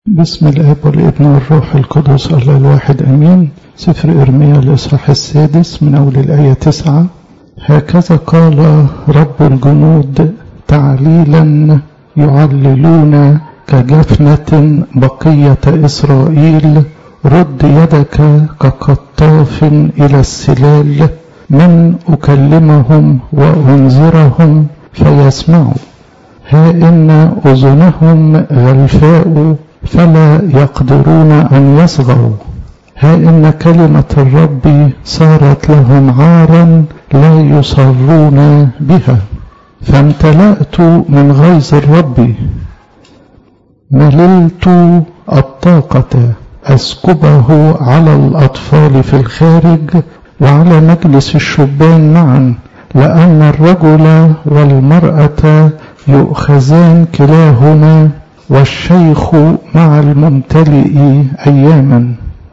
بسم الاب والابن والروح القدس الله الواحد امين سفر ارميا الاصحاح السادس من اول الايه تسعه هكذا قال رب الجنود تعليلا يعللون كجفنة بقية إسرائيل رد يدك كقطاف إلى السلال من أكلمهم وأنذرهم فيسمعوا ها إن أذنهم غلفاء فلا يقدرون أن يصغوا ها إن كلمة الرب صارت لهم عارا لا يصرون بها فامتلأت من غيظ الرب مللت الطاقة أسكبه على الأطفال في الخارج وعلى مجلس الشبان معا لأن الرجل والمرأة يؤخذان كلاهما والشيخ مع الممتلئ أياما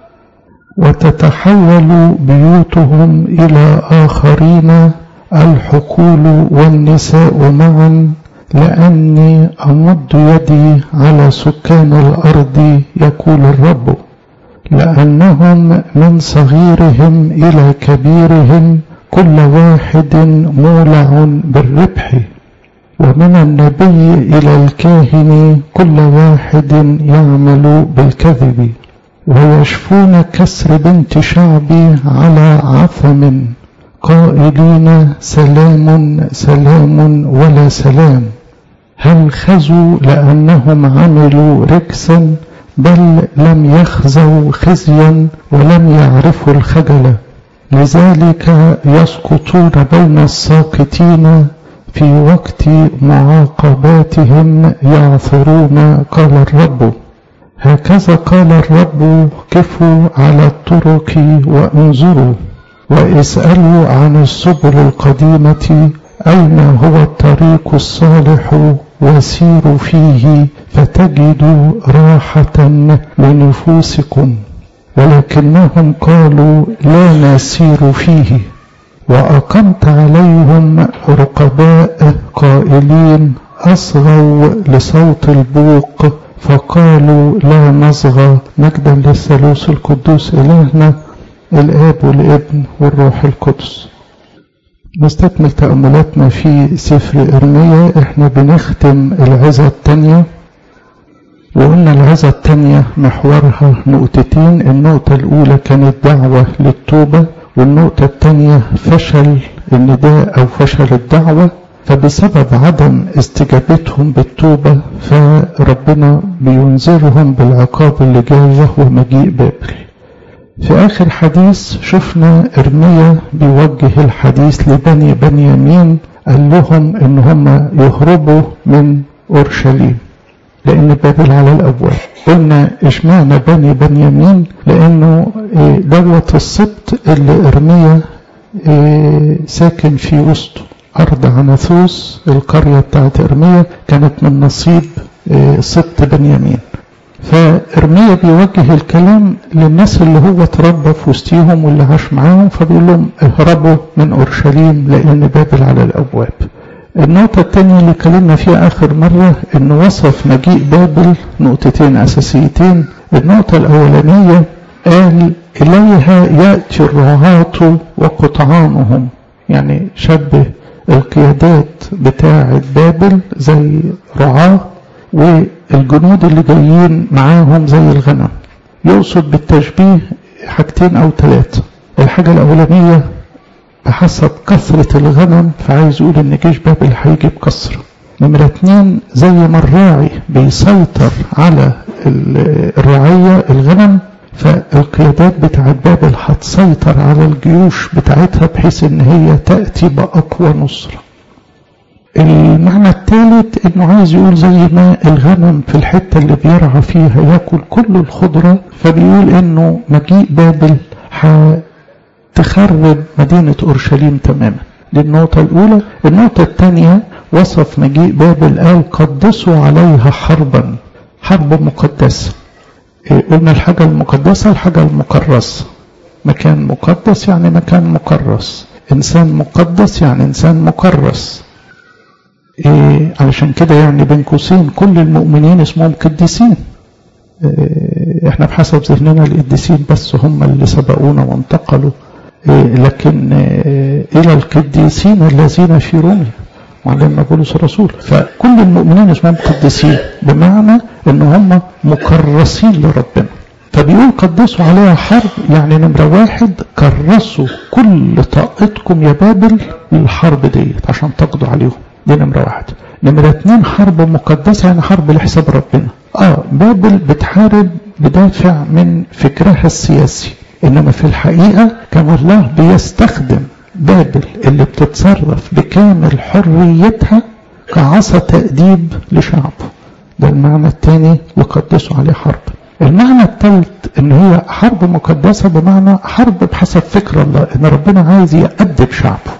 وتتحول بيوتهم إلى آخرين الحقول والنساء معا لأني أمد يدي على سكان الأرض يقول الرب لأنهم من صغيرهم إلى كبيرهم كل واحد مولع بالربح ومن النبي إلى الكاهن كل واحد يعمل بالكذب ويشفون كسر بنت شعبي على عثم قائلين سلام سلام ولا سلام هل خزوا لأنهم عملوا ركسا بل لم يخزوا خزيا ولم يعرفوا الخجل لذلك يسقطون بين الساقطين في وقت معاقباتهم يعثرون قال الرب هكذا قال الرب كفوا على الطرق وانظروا واسألوا عن السبل القديمة أين هو الطريق الصالح وسيروا فيه فتجدوا راحة لنفوسكم ولكنهم قالوا لا نسير فيه وأقمت عليهم رقباء قائلين أصغوا لصوت البوق فقالوا لا نصغى مجدا للثالوث القدوس إلهنا الآب والابن والروح القدس نستكمل تأملاتنا في سفر إرميا احنا بنختم العظة الثانية وقلنا العظة الثانية محورها نقطتين النقطة الأولى كانت دعوة للتوبة والنقطة الثانية فشل النداء أو فشل الدعوة فبسبب عدم استجابتهم بالتوبة فربنا بينذرهم بالعقاب اللي جاي وهو مجيء بابل في آخر حديث شفنا إرميا بيوجه الحديث لبني بنيامين قال لهم إن هم يهربوا من أورشليم لأن بابل على الأبواب قلنا اشمعنى بني بنيامين لأنه دوت السبط اللي إرميا ساكن في وسطه أرض عناثوس القرية بتاعت إرميا كانت من نصيب سبط بنيامين فإرميا بيوجه الكلام للناس اللي هو اتربى في وسطيهم واللي عاش معاهم فبيقول لهم اهربوا من أورشليم لأن بابل على الأبواب النقطة الثانية اللي اتكلمنا فيها آخر مرة إن وصف مجيء بابل نقطتين أساسيتين النقطة الأولانية قال إليها يأتي الرعاة وقطعانهم يعني شبه القيادات بتاعة بابل زي رعاة والجنود اللي جايين معاهم زي الغنم يقصد بالتشبيه حاجتين أو ثلاثة الحاجة الأولانية بحسب كثرة الغنم فعايز يقول إن جيش بابل هيجي بكثرة نمرة اتنين زي ما الراعي بيسيطر على الرعية الغنم فالقيادات بتاعت بابل هتسيطر على الجيوش بتاعتها بحيث ان هي تأتي بأقوى نصرة المعنى الثالث انه عايز يقول زي ما الغنم في الحتة اللي بيرعى فيها ياكل كل الخضرة فبيقول انه مجيء بابل هتخرب مدينة اورشليم تماما دي النقطة الاولى النقطة الثانية وصف مجيء بابل قال قدسوا عليها حربا حرب مقدسة قلنا الحاجة المقدسة الحاجة المكرسة مكان مقدس يعني مكان مكرس إنسان مقدس يعني إنسان مكرس إيه علشان كده يعني بين قوسين كل المؤمنين اسمهم قديسين احنا بحسب ذهننا القديسين بس هم اللي سبقونا وانتقلوا لكن الى القديسين الذين في روميا معلمنا بولس الرسول فكل المؤمنين اسمهم قديسين بمعنى ان هم مكرسين لربنا فبيقول قدسوا عليها حرب يعني نمرة واحد كرسوا كل طاقتكم يا بابل للحرب ديت عشان تقضوا عليهم دي نمرة واحد نمرة اتنين حرب مقدسة يعني حرب لحساب ربنا اه بابل بتحارب بدافع من فكرها السياسي انما في الحقيقة كان الله بيستخدم بابل اللي بتتصرف بكامل حريتها كعصا تأديب لشعبه ده المعنى الثاني وقدسوا عليه حرب المعنى الثالث ان هي حرب مقدسة بمعنى حرب بحسب فكر الله ان ربنا عايز يأدب شعبه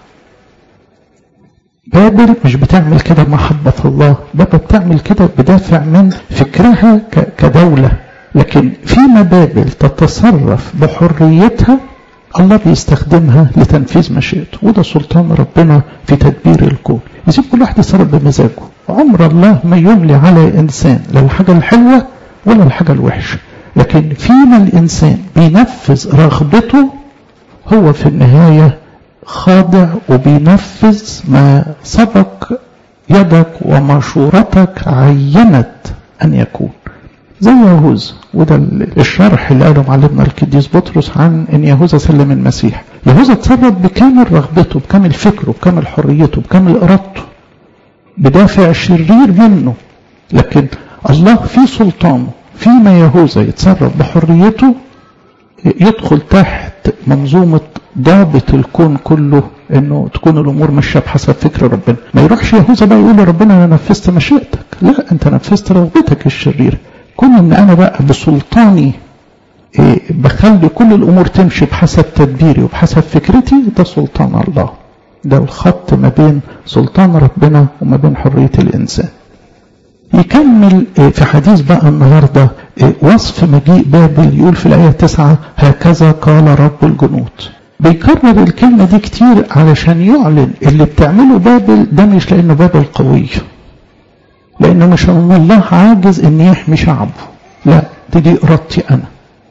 بابل مش بتعمل كده محبة الله بابل بتعمل كده بدافع من فكرها كدولة لكن فيما بابل تتصرف بحريتها الله بيستخدمها لتنفيذ مشيئته وده سلطان ربنا في تدبير الكون يسيب كل واحد يتصرف بمزاجه عمر الله ما يملي على انسان لا الحاجه الحلوه ولا الحاجه الوحشه لكن فيما الانسان بينفذ رغبته هو في النهايه خاضع وبينفذ ما سبق يدك ومشورتك عينت ان يكون زي يهوذا وده الشرح اللي قاله معلمنا القديس بطرس عن ان يهوذا سلم المسيح يهوذا اتصرف بكامل رغبته بكامل فكره بكامل حريته بكامل ارادته بدافع شرير منه لكن الله في سلطانه فيما يهوذا يتصرف بحريته يدخل تحت منظومة ضابط الكون كله انه تكون الامور ماشيه بحسب فكر ربنا ما يروحش يهوذا بقى يقول لربنا انا نفذت مشيئتك لا انت نفذت رغبتك الشريره كون ان انا بقى بسلطاني إيه بخلي كل الامور تمشي بحسب تدبيري وبحسب فكرتي ده سلطان الله ده الخط ما بين سلطان ربنا وما بين حرية الانسان يكمل إيه في حديث بقى النهاردة إيه وصف مجيء بابل يقول في الآية تسعة هكذا قال رب الجنود بيكرر الكلمة دي كتير علشان يعلن اللي بتعمله بابل ده مش لأنه بابل قوي لأنه مش أن الله عاجز أن يحمي شعبه لا دي دي إرادتي أنا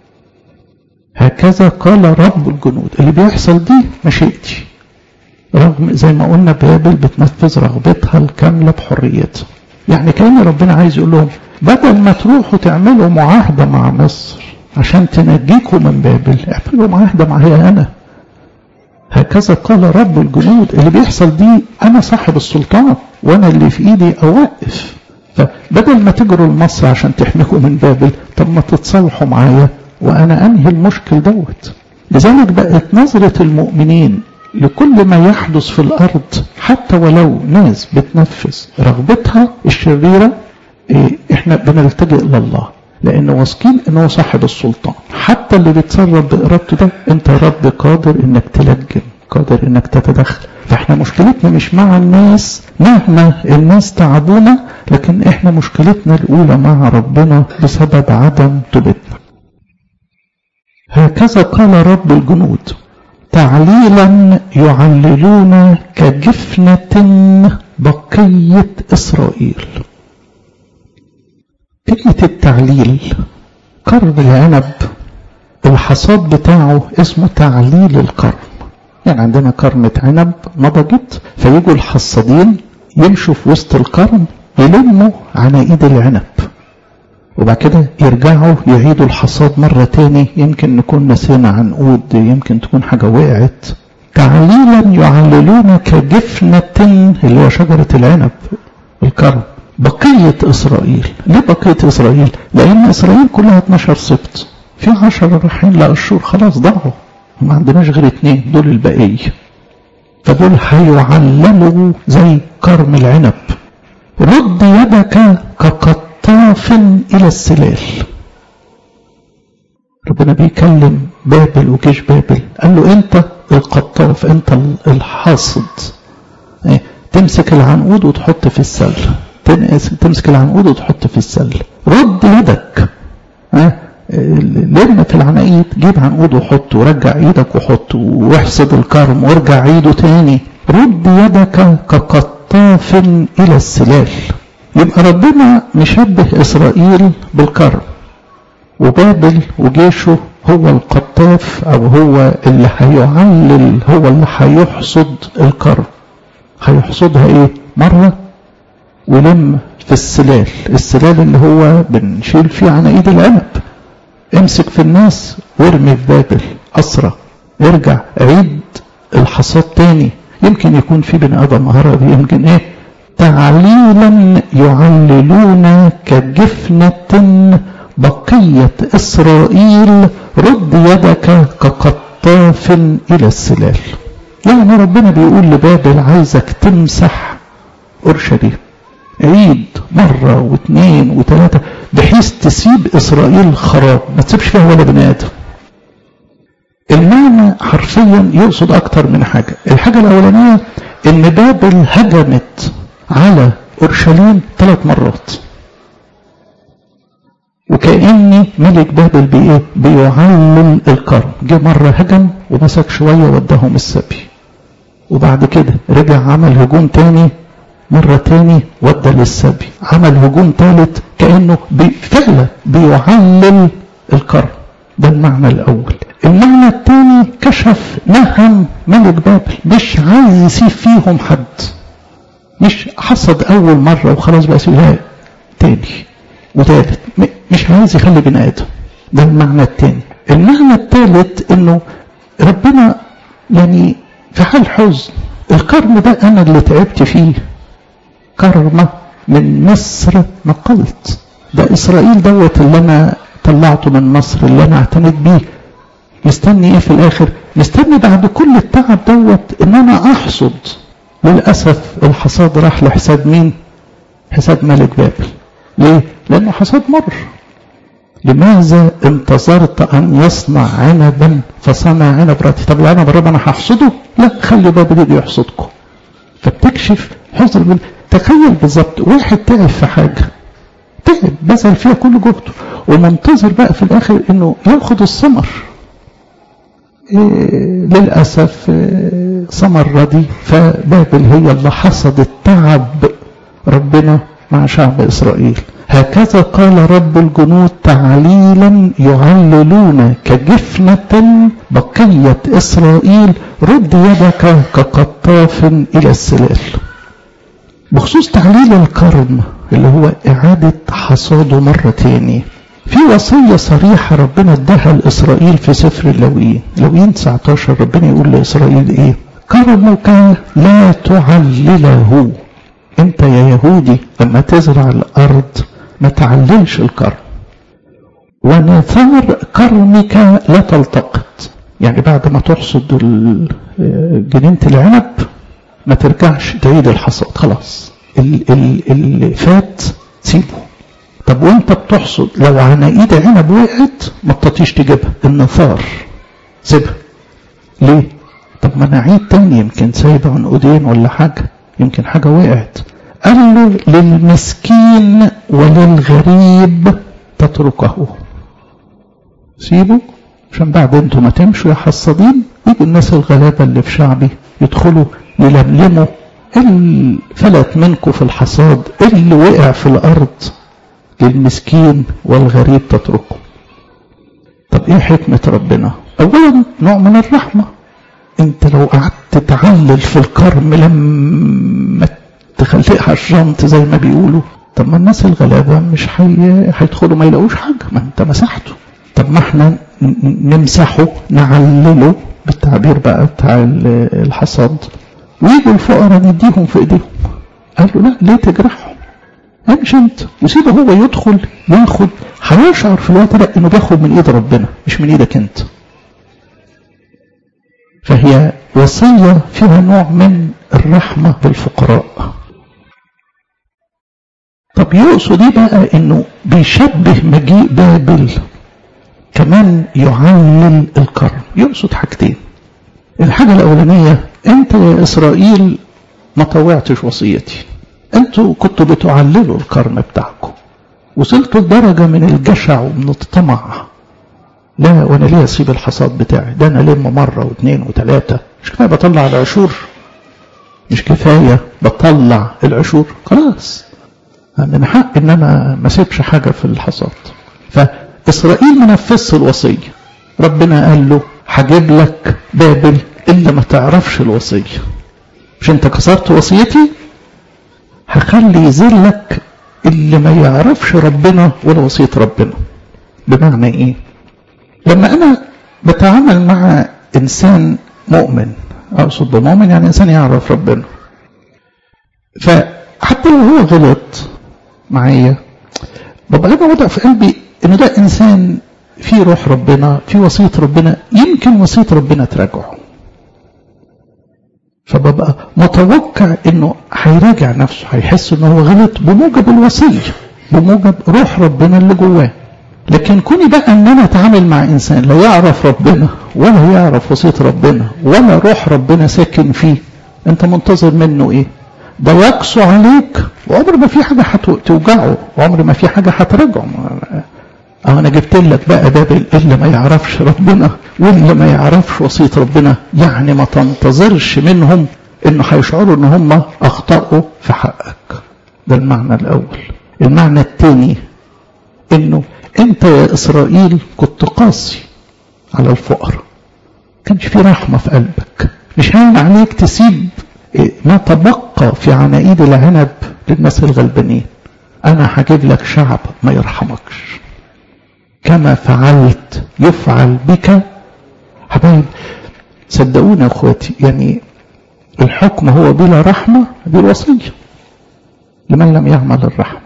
هكذا قال رب الجنود اللي بيحصل دي مشيئتي رغم زي ما قلنا بابل بتنفذ رغبتها الكاملة بحريتها يعني كأن ربنا عايز يقول لهم بدل ما تروحوا تعملوا معاهدة مع مصر عشان تنجيكم من بابل اعملوا معاهدة معايا أنا هكذا قال رب الجنود اللي بيحصل دي أنا صاحب السلطان وأنا اللي في إيدي أوقف فبدل ما تجروا لمصر عشان تحميكم من بابل طب ما تتصالحوا معايا وأنا أنهي المشكل دوت لذلك بقت نظرة المؤمنين لكل ما يحدث في الأرض حتى ولو ناس بتنفذ رغبتها الشريرة إيه احنا بنلتجئ لله لأن واثقين ان هو صاحب السلطان حتى اللي بيتصرف بإرادته ده انت يا رب قادر انك تلجم قادر انك تتدخل فاحنا مشكلتنا مش مع الناس مهما الناس تعبونا لكن احنا مشكلتنا الاولى مع ربنا بسبب عدم توبتنا هكذا قال رب الجنود تعليلا يعللون كجفنة بقية إسرائيل كلمة التعليل قرن العنب الحصاد بتاعه اسمه تعليل القرن يعني عندنا قرنة عنب نضجت فيجوا الحصادين يمشوا في وسط القرن يلموا عناقيد العنب وبعد كده يرجعوا يعيدوا الحصاد مرة تاني يمكن نكون نسينا عنقود يمكن تكون حاجة وقعت تعليلا يعللون كجفنة اللي هو شجرة العنب الكرم بقية إسرائيل ليه بقية إسرائيل لأن إسرائيل كلها 12 سبط في 10 رايحين لأشور خلاص ضاعوا ما عندناش غير اتنين دول البقية فدول هيعللوا زي كرم العنب رد يدك كقطاف إلى السلال ربنا بيكلم بابل وجيش بابل قال له انت القطاف انت الحاصد ايه تمسك العنقود وتحط في السل تمسك العنقود وتحط في السل رد يدك اه لم في العناقيد جيب عنقود وحط ورجع ايدك وحط واحصد الكرم وارجع ايده تاني رد يدك كقطاف الى السلال يبقى ربنا مشبه اسرائيل بالكرم وبابل وجيشه هو القطاف او هو اللي هيعلل هو اللي هيحصد الكرم هيحصدها ايه مرة ولم في السلال السلال اللي هو بنشيل فيه عن ايد العنب امسك في الناس وارمي في بابل اسرى ارجع عيد الحصاد تاني يمكن يكون في بني ادم مهارة دي يمكن ايه تعليلا يعللون كجفنة بقية إسرائيل رد يدك كقطاف إلى السلال يعني ربنا بيقول لبابل عايزك تمسح أورشليم عيد مرة واثنين وثلاثة بحيث تسيب إسرائيل خراب ما تسيبش فيها ولا بني آدم المعنى حرفيا يقصد أكتر من حاجة الحاجة الأولانية إن بابل هجمت على أورشليم ثلاث مرات وكأني ملك بابل بإيه؟ بيعلل الكرم جه مرة هجم ومسك شوية وداهم السبي وبعد كده رجع عمل هجوم تاني مرة تاني ودى للسبي عمل هجوم تالت كأنه فعلا بيعلل الكرم ده المعنى الأول المعنى الثاني كشف نهم ملك بابل مش عايز يسيب فيهم حد مش حصد أول مرة وخلاص بقى لا تاني وثالث مش عايز يخلي بني آدم ده المعنى الثاني المعنى الثالث انه ربنا يعني في حال حزن القرن ده انا اللي تعبت فيه كرمة من مصر نقلت ده اسرائيل دوت اللي انا طلعته من مصر اللي انا اعتنيت بيه مستني ايه في الاخر مستني بعد كل التعب دوت ان انا احصد للاسف الحصاد راح لحساب مين حساب ملك بابل ليه لانه حصاد مر لماذا انتظرت ان يصنع عنبا فصنع عنب راتي طب العنب الرب انا هحصده لا خلي بابل يجي يحصدكم فبتكشف حزن من تخيل بالظبط واحد تعب في حاجه تعب بذل فيها كل جهده ومنتظر بقى في الاخر انه ياخد الثمر إيه للاسف إيه ثمر ردي فبابل هي اللي حصدت تعب ربنا مع شعب اسرائيل هكذا قال رب الجنود تعليلا يعللون كجفنة بقية إسرائيل رد يدك كقطاف إلى السلال بخصوص تعليل الكرم اللي هو إعادة حصاده مرة تاني في وصية صريحة ربنا اداها لإسرائيل في سفر اللويين لويين 19 ربنا يقول لإسرائيل إيه كرمك لا تعلله انت يا يهودي لما تزرع الارض ما تعللش الكرم ونثار كرمك لا تلتقط يعني بعد ما تحصد جنينة العنب ما ترجعش تعيد الحصاد خلاص اللي فات سيبه طب وانت بتحصد لو عناقيد عنب وقعت ما تطيش تجيبها النثار سيبها ليه طب ما انا اعيد تاني يمكن سايبه عنقودين ولا حاجه يمكن حاجه وقعت قال له للمسكين وللغريب تتركه سيبه عشان بعد انتوا ما تمشوا يا حصادين يجوا الناس الغلابة اللي في شعبي يدخلوا يلملموا اللي فلت منكم في الحصاد اللي وقع في الأرض للمسكين والغريب تتركه طب ايه حكمة ربنا اولا نوع من الرحمة انت لو قعدت تعلل في الكرم لما تخلقها الشنط زي ما بيقولوا طب ما الناس الغلابة مش حي... هيدخلوا ما يلاقوش حاجة ما انت مسحته طب ما احنا نمسحه نعلله بالتعبير بقى بتاع الحصاد ويجوا الفقراء نديهم في ايديهم قال له لا ليه تجرحهم امشي انت وسيبه هو يدخل ياخد هيشعر في الوقت ده انه بياخد من ايد ربنا مش من ايدك انت فهي وصية فيها نوع من الرحمة بالفقراء طب يقصد ايه بقى انه بيشبه مجيء بابل كمان يعلل الكرم يقصد حاجتين الحاجة الأولانية أنت يا إسرائيل ما طوعتش وصيتي أنتوا كنتوا بتعللوا الكرم بتاعكم وصلتوا لدرجة من الجشع ومن الطمع لا وانا ليه اسيب الحصاد بتاعي ده انا لم مره واثنين وثلاثه مش كفايه بطلع العشور مش كفايه بطلع العشور خلاص من حق ان انا ما اسيبش حاجه في الحصاد إسرائيل ما نفذش الوصية ربنا قال له هجيب لك بابل إلا ما تعرفش الوصية مش أنت كسرت وصيتي هخلي يذلك اللي ما يعرفش ربنا ولا وصية ربنا بمعنى إيه لما أنا بتعامل مع إنسان مؤمن أقصد بمؤمن يعني إنسان يعرف ربنا فحتى لو هو غلط معايا ببقى أنا وضع في قلبي إن ده إنسان في روح ربنا في وصية ربنا يمكن وصية ربنا تراجعه فببقى متوقع انه هيراجع نفسه هيحس انه هو غلط بموجب الوصية بموجب روح ربنا اللي جواه لكن كوني بقى ان انا اتعامل مع انسان لا يعرف ربنا ولا يعرف وصية ربنا ولا روح ربنا ساكن فيه انت منتظر منه ايه ده يقسو عليك وعمر ما في حاجة هتوجعه وعمر ما في حاجة هترجعه اه انا جبت لك بقى بابل اللي ما يعرفش ربنا واللي ما يعرفش وصية ربنا يعني ما تنتظرش منهم انه هيشعروا ان هم اخطأوا في حقك ده المعنى الاول المعنى الثاني انه انت يا اسرائيل كنت قاسي على الفقراء كانش في رحمة في قلبك مش هين عليك تسيب ما تبقى في عناقيد العنب للناس الغلبانين انا هجيب لك شعب ما يرحمكش كما فعلت يفعل بك حبايب صدقوني يا اخواتي يعني الحكم هو بلا رحمة دي الوصية لمن لم يعمل الرحمة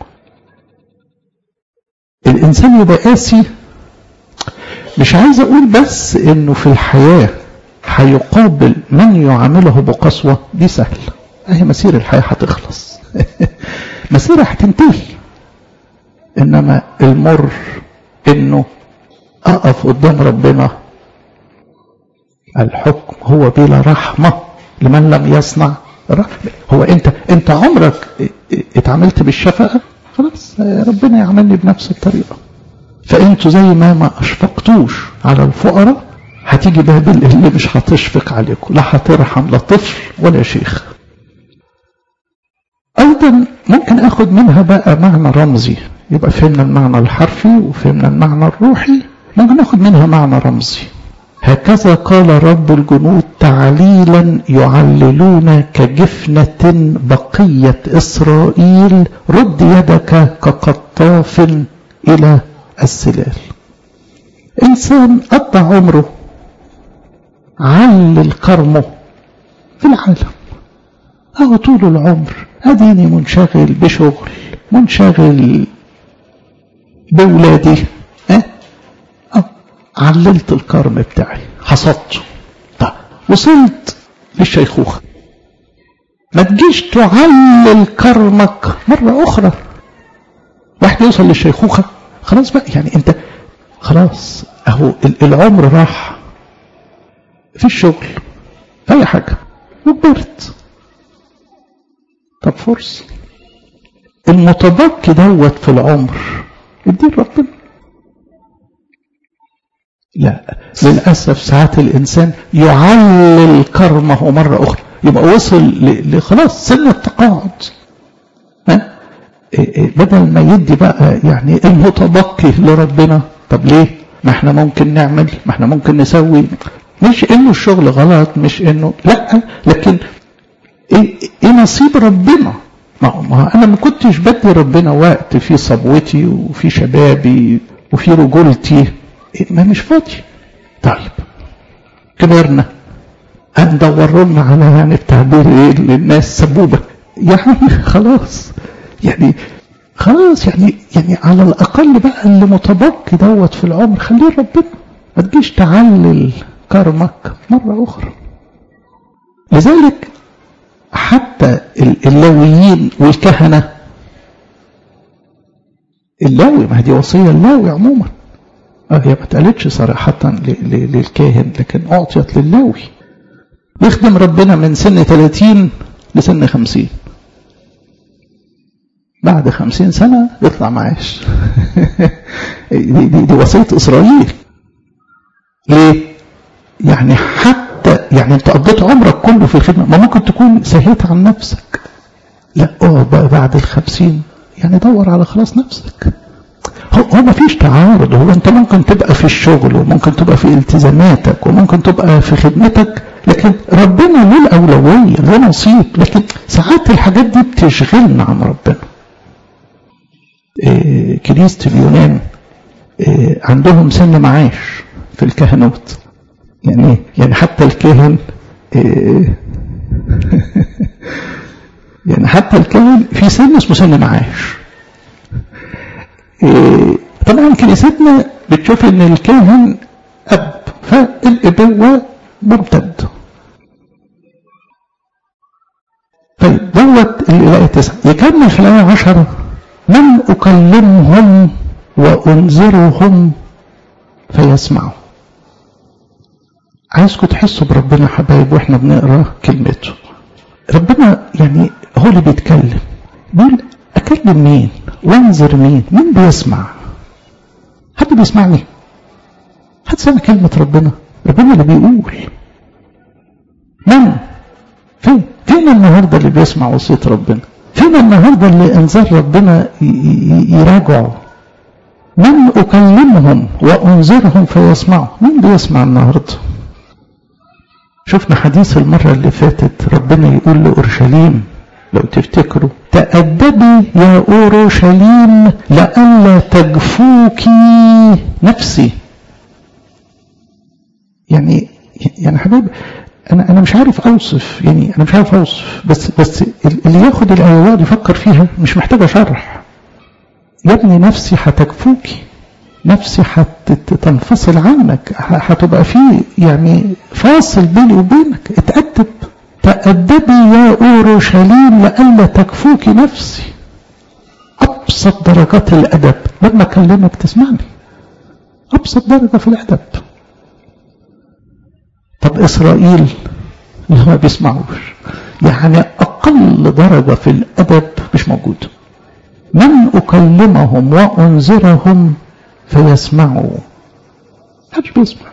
الإنسان يبقى قاسي مش عايز أقول بس إنه في الحياة هيقابل من يعامله بقسوة دي سهل أهي مسير الحياة هتخلص مسيرها هتنتهي إنما المر إنه أقف قدام ربنا الحكم هو بلا رحمة لمن لم يصنع رحمة هو أنت أنت عمرك اتعاملت بالشفقة خلاص ربنا يعاملني بنفس الطريقة فأنتوا زي ما ما أشفقتوش على الفقراء هتيجي بابل اللي مش هتشفق عليكم لا هترحم لا طفل ولا شيخ أيضا ممكن أخد منها بقى معنى رمزي يبقى فهمنا المعنى الحرفي وفهمنا المعنى الروحي ممكن ناخد منها معنى رمزي هكذا قال رب الجنود تعليلا يعللون كجفنة بقية إسرائيل رد يدك كقطاف إلى السلال إنسان قضى عمره علل كرمه في العالم أهو طول العمر أديني منشغل بشغل منشغل بولادي أه؟ أه؟ عللت الكرم بتاعي حصدته طيب وصلت للشيخوخة ما تجيش تعلل كرمك مرة أخرى واحد يوصل للشيخوخة خلاص بقى يعني أنت خلاص أهو العمر راح في الشغل في أي حاجة وكبرت طب فرصة المتبقي دوت في العمر اديه ربنا لا للأسف ساعات الإنسان يعلل كرمه مرة أخرى يبقى وصل لخلاص سن التقاعد ها بدل ما يدي بقى يعني المتبقي لربنا طب ليه ما احنا ممكن نعمل ما احنا ممكن نسوي مش انه الشغل غلط مش انه لا لكن ايه, إيه نصيب ربنا ما انا ما كنتش بدي ربنا وقت في صبوتي وفي شبابي وفي رجولتي ما مش فاضي طيب كبرنا هندور لنا على يعني بتعبير ايه للناس سبوبه يعني خلاص يعني خلاص يعني يعني على الاقل بقى اللي متبقي دوت في العمر خليه ربنا ما تجيش تعلل كرمك مره اخرى لذلك حتى اللاويين والكهنه اللاوي ما دي وصيه اللاوي عموما هي ما اتقالتش صراحة للكاهن لكن أعطيت للاوي يخدم ربنا من سن 30 لسن 50 بعد 50 سنة يطلع معاش دي, دي, دي وصية إسرائيل ليه؟ يعني حتى يعني أنت قضيت عمرك كله في الخدمة ما ممكن تكون سهيت عن نفسك لا اقعد بقى بعد الخمسين يعني دور على خلاص نفسك هو ما فيش تعارض هو انت ممكن تبقى في الشغل وممكن تبقى في التزاماتك وممكن تبقى في خدمتك لكن ربنا له الأولوية له نصيب لكن ساعات الحاجات دي بتشغلنا عن ربنا إيه كنيسة اليونان إيه عندهم سن معاش في الكهنوت يعني يعني حتى الكاهن إيه يعني حتى الكاهن في سن اسمه سن معاش إيه طبعا كنيستنا بتشوف ان الكاهن اب فالابوه ممتد طيب دوت الآية تسعة يكمل في الآية عشرة من أكلمهم وأنذرهم فيسمعوا عايزكم تحسوا بربنا حبايب واحنا بنقرا كلمته ربنا يعني هو اللي بيتكلم بيقول اكلم مين وانذر مين مين بيسمع حد بيسمعني حد سمع كلمة ربنا ربنا اللي بيقول من فين فين النهاردة اللي بيسمع وصية ربنا فين النهاردة اللي انذار ربنا يراجعه من أكلمهم وأنذرهم فيسمعوا مين بيسمع النهاردة شفنا حديث المرة اللي فاتت ربنا يقول لأورشليم لو تفتكروا تأدبي يا أورشليم لئلا تجفوك نفسي يعني يعني حبيب انا انا مش عارف اوصف يعني انا مش عارف اوصف بس بس اللي ياخد الايه ويقعد يفكر فيها مش محتاجه شرح يا ابني نفسي هتكفوكي نفسي هتنفصل عنك هتبقى في يعني فاصل بيني وبينك اتأدب تأدبي يا أورشليم لئلا تكفوك نفسي أبسط درجات الأدب لما أكلمك تسمعني أبسط درجة في الأدب طب إسرائيل اللي ما بيسمعوش يعني أقل درجة في الأدب مش موجودة من أكلمهم وأنذرهم فيسمعوا محدش بيسمع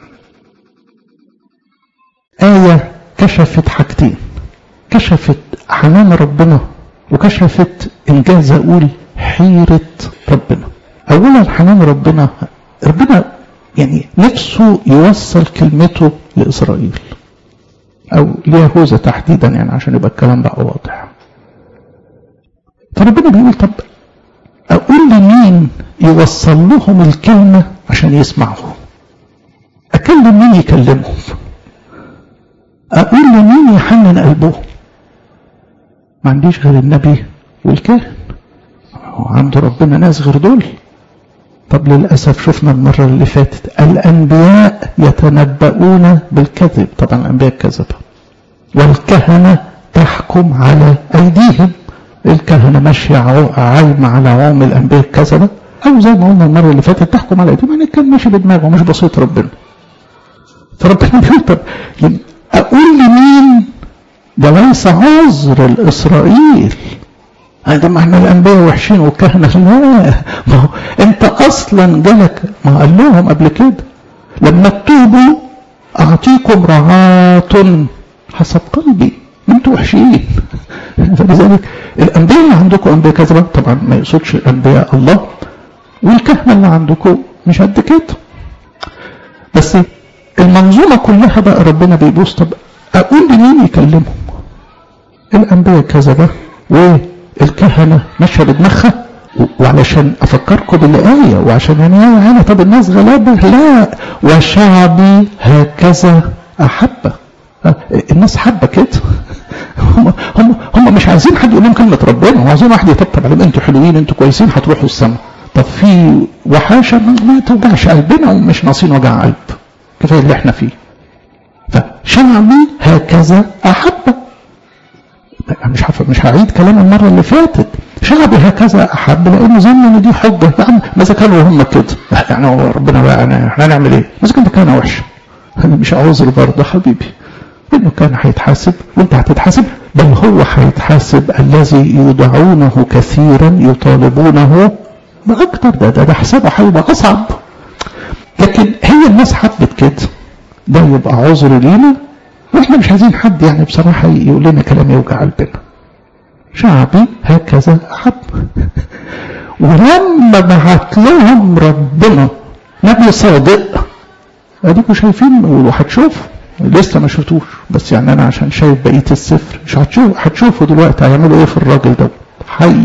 آية كشفت حاجتين كشفت حنان ربنا وكشفت إنجاز أقول حيرة ربنا أولا حنان ربنا ربنا يعني نفسه يوصل كلمته لإسرائيل أو ليهوذا تحديدا يعني عشان يبقى الكلام بقى واضح فربنا بيقول طب أقول لمين يوصل لهم الكلمة عشان يسمعوا أكلم مين يكلمهم أقول لمين يحنن قلبهم ما عنديش غير النبي والكاهن عنده ربنا ناس غير دول طب للأسف شفنا المرة اللي فاتت الأنبياء يتنبؤون بالكذب طبعا الأنبياء كذبة والكهنة تحكم على أيديهم الكهنة ماشية عايمة على عوام الأنبياء الكذبة أو زي ما قلنا المرة اللي فاتت تحكم على أيديهم يعني كان ماشي بدماغه مش بسيط ربنا فربنا بيقول طب أقول لمين ده ليس عذر لإسرائيل هذا ما احنا الانبياء وحشين والكهنه لا ما هو انت اصلا جالك ما قال لهم قبل كده لما تتوبوا اعطيكم رعاة حسب قلبي انتوا وحشين فلذلك الانبياء اللي عندكم انبياء كذبه طبعا ما يقصدش انبياء الله والكهنه اللي عندكم مش قد كده بس المنظومه كلها بقى ربنا بيبوس طب اقول لمين يكلمهم الانبياء كذبه و الكهنة ماشية بدماغها وعلشان أفكركم بالآية وعشان يعني أنا طب الناس غلابة لا وشعبي هكذا أحب الناس حابة كده هم هم هم مش عايزين حد يقول لهم كلمة ربنا هم عايزين واحد يطبطب عليهم انتوا حلوين انتوا كويسين هتروحوا السما طب في وحاشة ما توجعش قلبنا ومش ناقصين وجع قلب كفاية اللي احنا فيه فشعبي هكذا أحب مش حف... مش هعيد كلام المره اللي فاتت شعبي هكذا احب لانه ظن ان دي حجه يا عم ماذا كانوا هم كده يعني هو ربنا بقى يعني احنا هنعمل ايه؟ اذا كان كان وحش انا مش عذر برضه حبيبي انه كان هيتحاسب وانت هتتحاسب بل هو هيتحاسب الذي يدعونه كثيرا يطالبونه باكثر ده ده, ده حسابه هيبقى اصعب لكن هي الناس حبت كده ده يبقى عذر لينا واحنا مش عايزين حد يعني بصراحة يقول لنا كلام يوجع قلبنا شعبي هكذا أحب ولما بعت لهم ربنا نبي صادق اديكم شايفين وهتشوفوا لسه ما شفتوش بس يعني انا عشان شايف بقيه السفر مش هتشوف هتشوفوا دلوقتي هيعملوا ايه في الراجل ده حي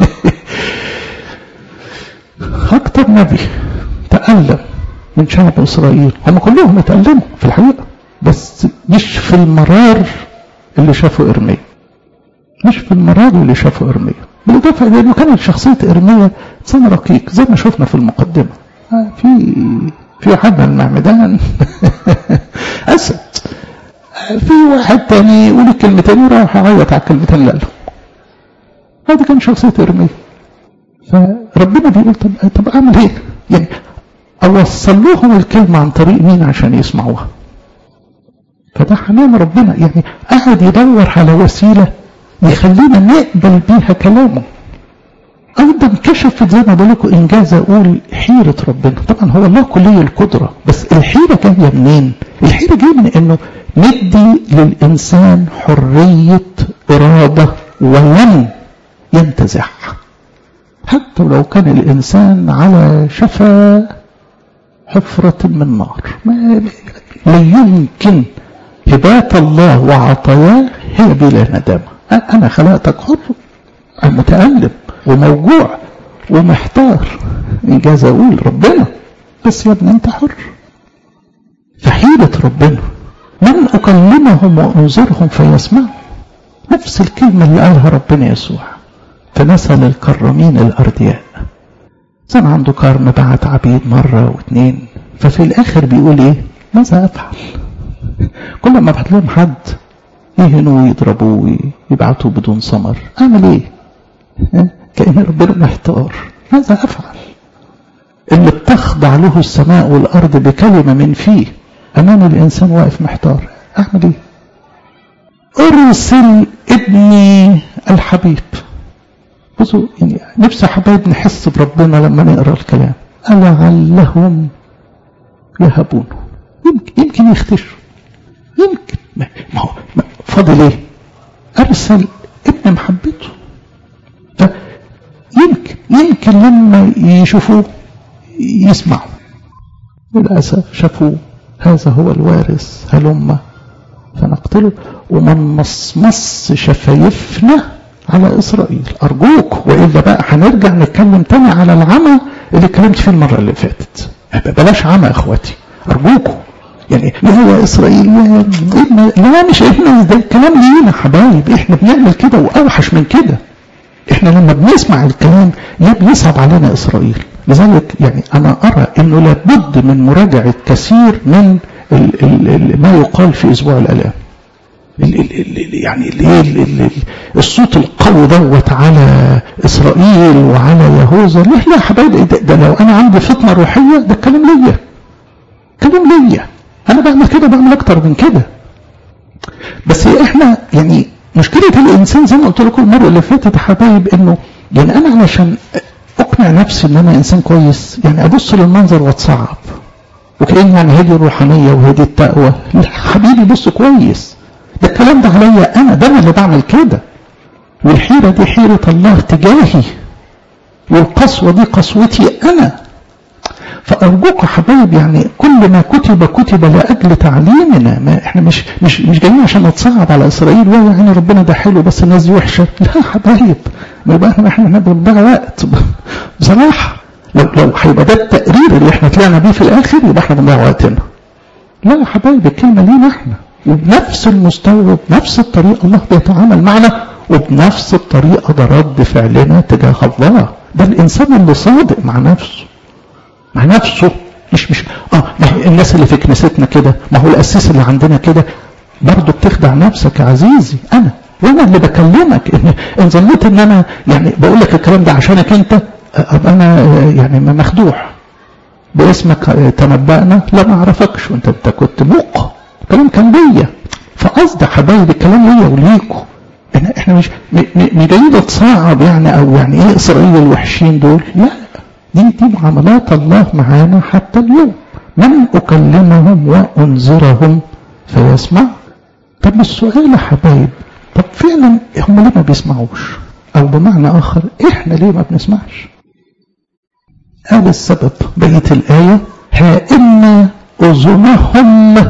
اكتر نبي تألم من شعب اسرائيل هم كلهم اتألموا في الحقيقه بس مش في المرار اللي شافه ارميا مش في المرار اللي شافه ارميا بالاضافه الى انه كانت شخصيه ارميا انسان رقيق زي ما شفنا في المقدمه في في حد من المعمدان اسد في واحد تاني يقول الكلمتين وراح يعيط على الكلمتين اللي قالهم هذه كان شخصيه ارميا فربنا بيقول طب طب اعمل ايه؟ يعني اوصل لهم الكلمه عن طريق مين عشان يسمعوها؟ فده حنان ربنا يعني قاعد يدور على وسيله يخلينا نقبل بيها كلامه ايضا كشفت زي ما بقول لكم انجاز اقول حيره ربنا طبعا هو الله كلي القدره بس الحيره جايه منين؟ الحيره جايه من انه ندي للانسان حريه اراده ولن ينتزعها حتى لو كان الإنسان على شفا حفرة من نار ما لا يمكن هبات الله وعطاياه هي بلا ندامة أنا خلقتك حر متألم وموجوع ومحتار إنجاز أقول ربنا بس يا ابني أنت حر فحيلة ربنا من أكلمهم وأنظرهم فيسمعوا نفس الكلمة اللي قالها ربنا يسوع فنسأل الكرمين الأردياء كان عنده كرم بعت عبيد مرة واثنين ففي الآخر بيقول إيه ماذا أفعل كل ما ابعت لهم حد يهنوا ويضربوه ويبعتوا بدون ثمر أعمل إيه كأن ربنا محتار ماذا أفعل اللي بتخضع له السماء والأرض بكلمة من فيه أمام الإنسان واقف محتار أعمل إيه أرسل ابني الحبيب بصوا يعني نفسي حبايب نحس بربنا لما نقرا الكلام لعلهم يهبون يمكن يمكن يختشوا يمكن ما هو فاضل ايه؟ ارسل ابن محبته فيمكن يمكن لما يشوفوه يسمعوا للاسف شافوه هذا هو الوارث هلم فنقتله ومن مصمص شفايفنا على إسرائيل أرجوك وإلا بقى هنرجع نتكلم تاني على العمى اللي اتكلمت فيه المرة اللي فاتت بلاش عمى يا إخواتي أرجوكم يعني ما هو إسرائيل لا مش إحنا ده الكلام لينا حبايب إحنا بنعمل كده وأوحش من كده إحنا لما بنسمع الكلام يا بيصعب علينا إسرائيل لذلك يعني أنا أرى إنه لابد من مراجعة كثير من ال ال ال ما يقال في أسبوع الآلام ال ال ال يعني ال الصوت القوي دوت على اسرائيل وعلى يهوذا لا لا يا حبايبي ده, ده لو انا عندي فطنه روحيه ده الكلام ليا كلام ليا انا بعمل كده بعمل اكتر من كده بس احنا يعني مشكله الانسان زي ما قلت لكم المره اللي فاتت يا حبايب انه يعني انا علشان اقنع نفسي ان انا انسان كويس يعني ابص للمنظر واتصعب وكأن يعني هذه الروحانيه وهذه التقوى لا حبيبي بص كويس ده الكلام ده عليا انا ده انا اللي بعمل كده والحيره دي حيره الله تجاهي والقسوه دي قسوتي انا فارجوك يا حبايب يعني كل ما كتب كتب لاجل تعليمنا ما احنا مش مش مش جايين عشان نتصعب على اسرائيل ويا يعني ربنا ده حلو بس الناس دي وحشه لا يا حبايب ما يبقى احنا احنا بنضيع وقت بصراحه لو لو هيبقى ده التقرير اللي احنا طلعنا بيه في الاخر يبقى احنا بنضيع وقتنا لا يا حبايب الكلمه لينا احنا وبنفس المستوى وبنفس الطريقة الله بيتعامل معنا وبنفس الطريقة ده رد فعلنا تجاه الله ده الإنسان اللي صادق مع نفسه مع نفسه مش مش اه الناس اللي في كنيستنا كده ما هو القسيس اللي عندنا كده برضه بتخدع نفسك يا عزيزي انا وانا اللي بكلمك ان ان ظنيت ان انا يعني بقول لك الكلام ده عشانك انت ابقى انا يعني مخدوع باسمك تنبأنا لا ما اعرفكش وانت انت كنت موقع الكلام كان ليا فقصد حبايبي الكلام ليا وليكوا احنا احنا مش مش جايين نتصعب يعني او يعني ايه اسرائيل الوحشين دول لا دي دي معاملات الله معانا حتى اليوم من اكلمهم وانذرهم فيسمع طب السؤال يا حبايب طب فعلا هم ليه ما بيسمعوش او بمعنى اخر احنا ليه ما بنسمعش هذا السبب بقية الآية ها إن أذنهم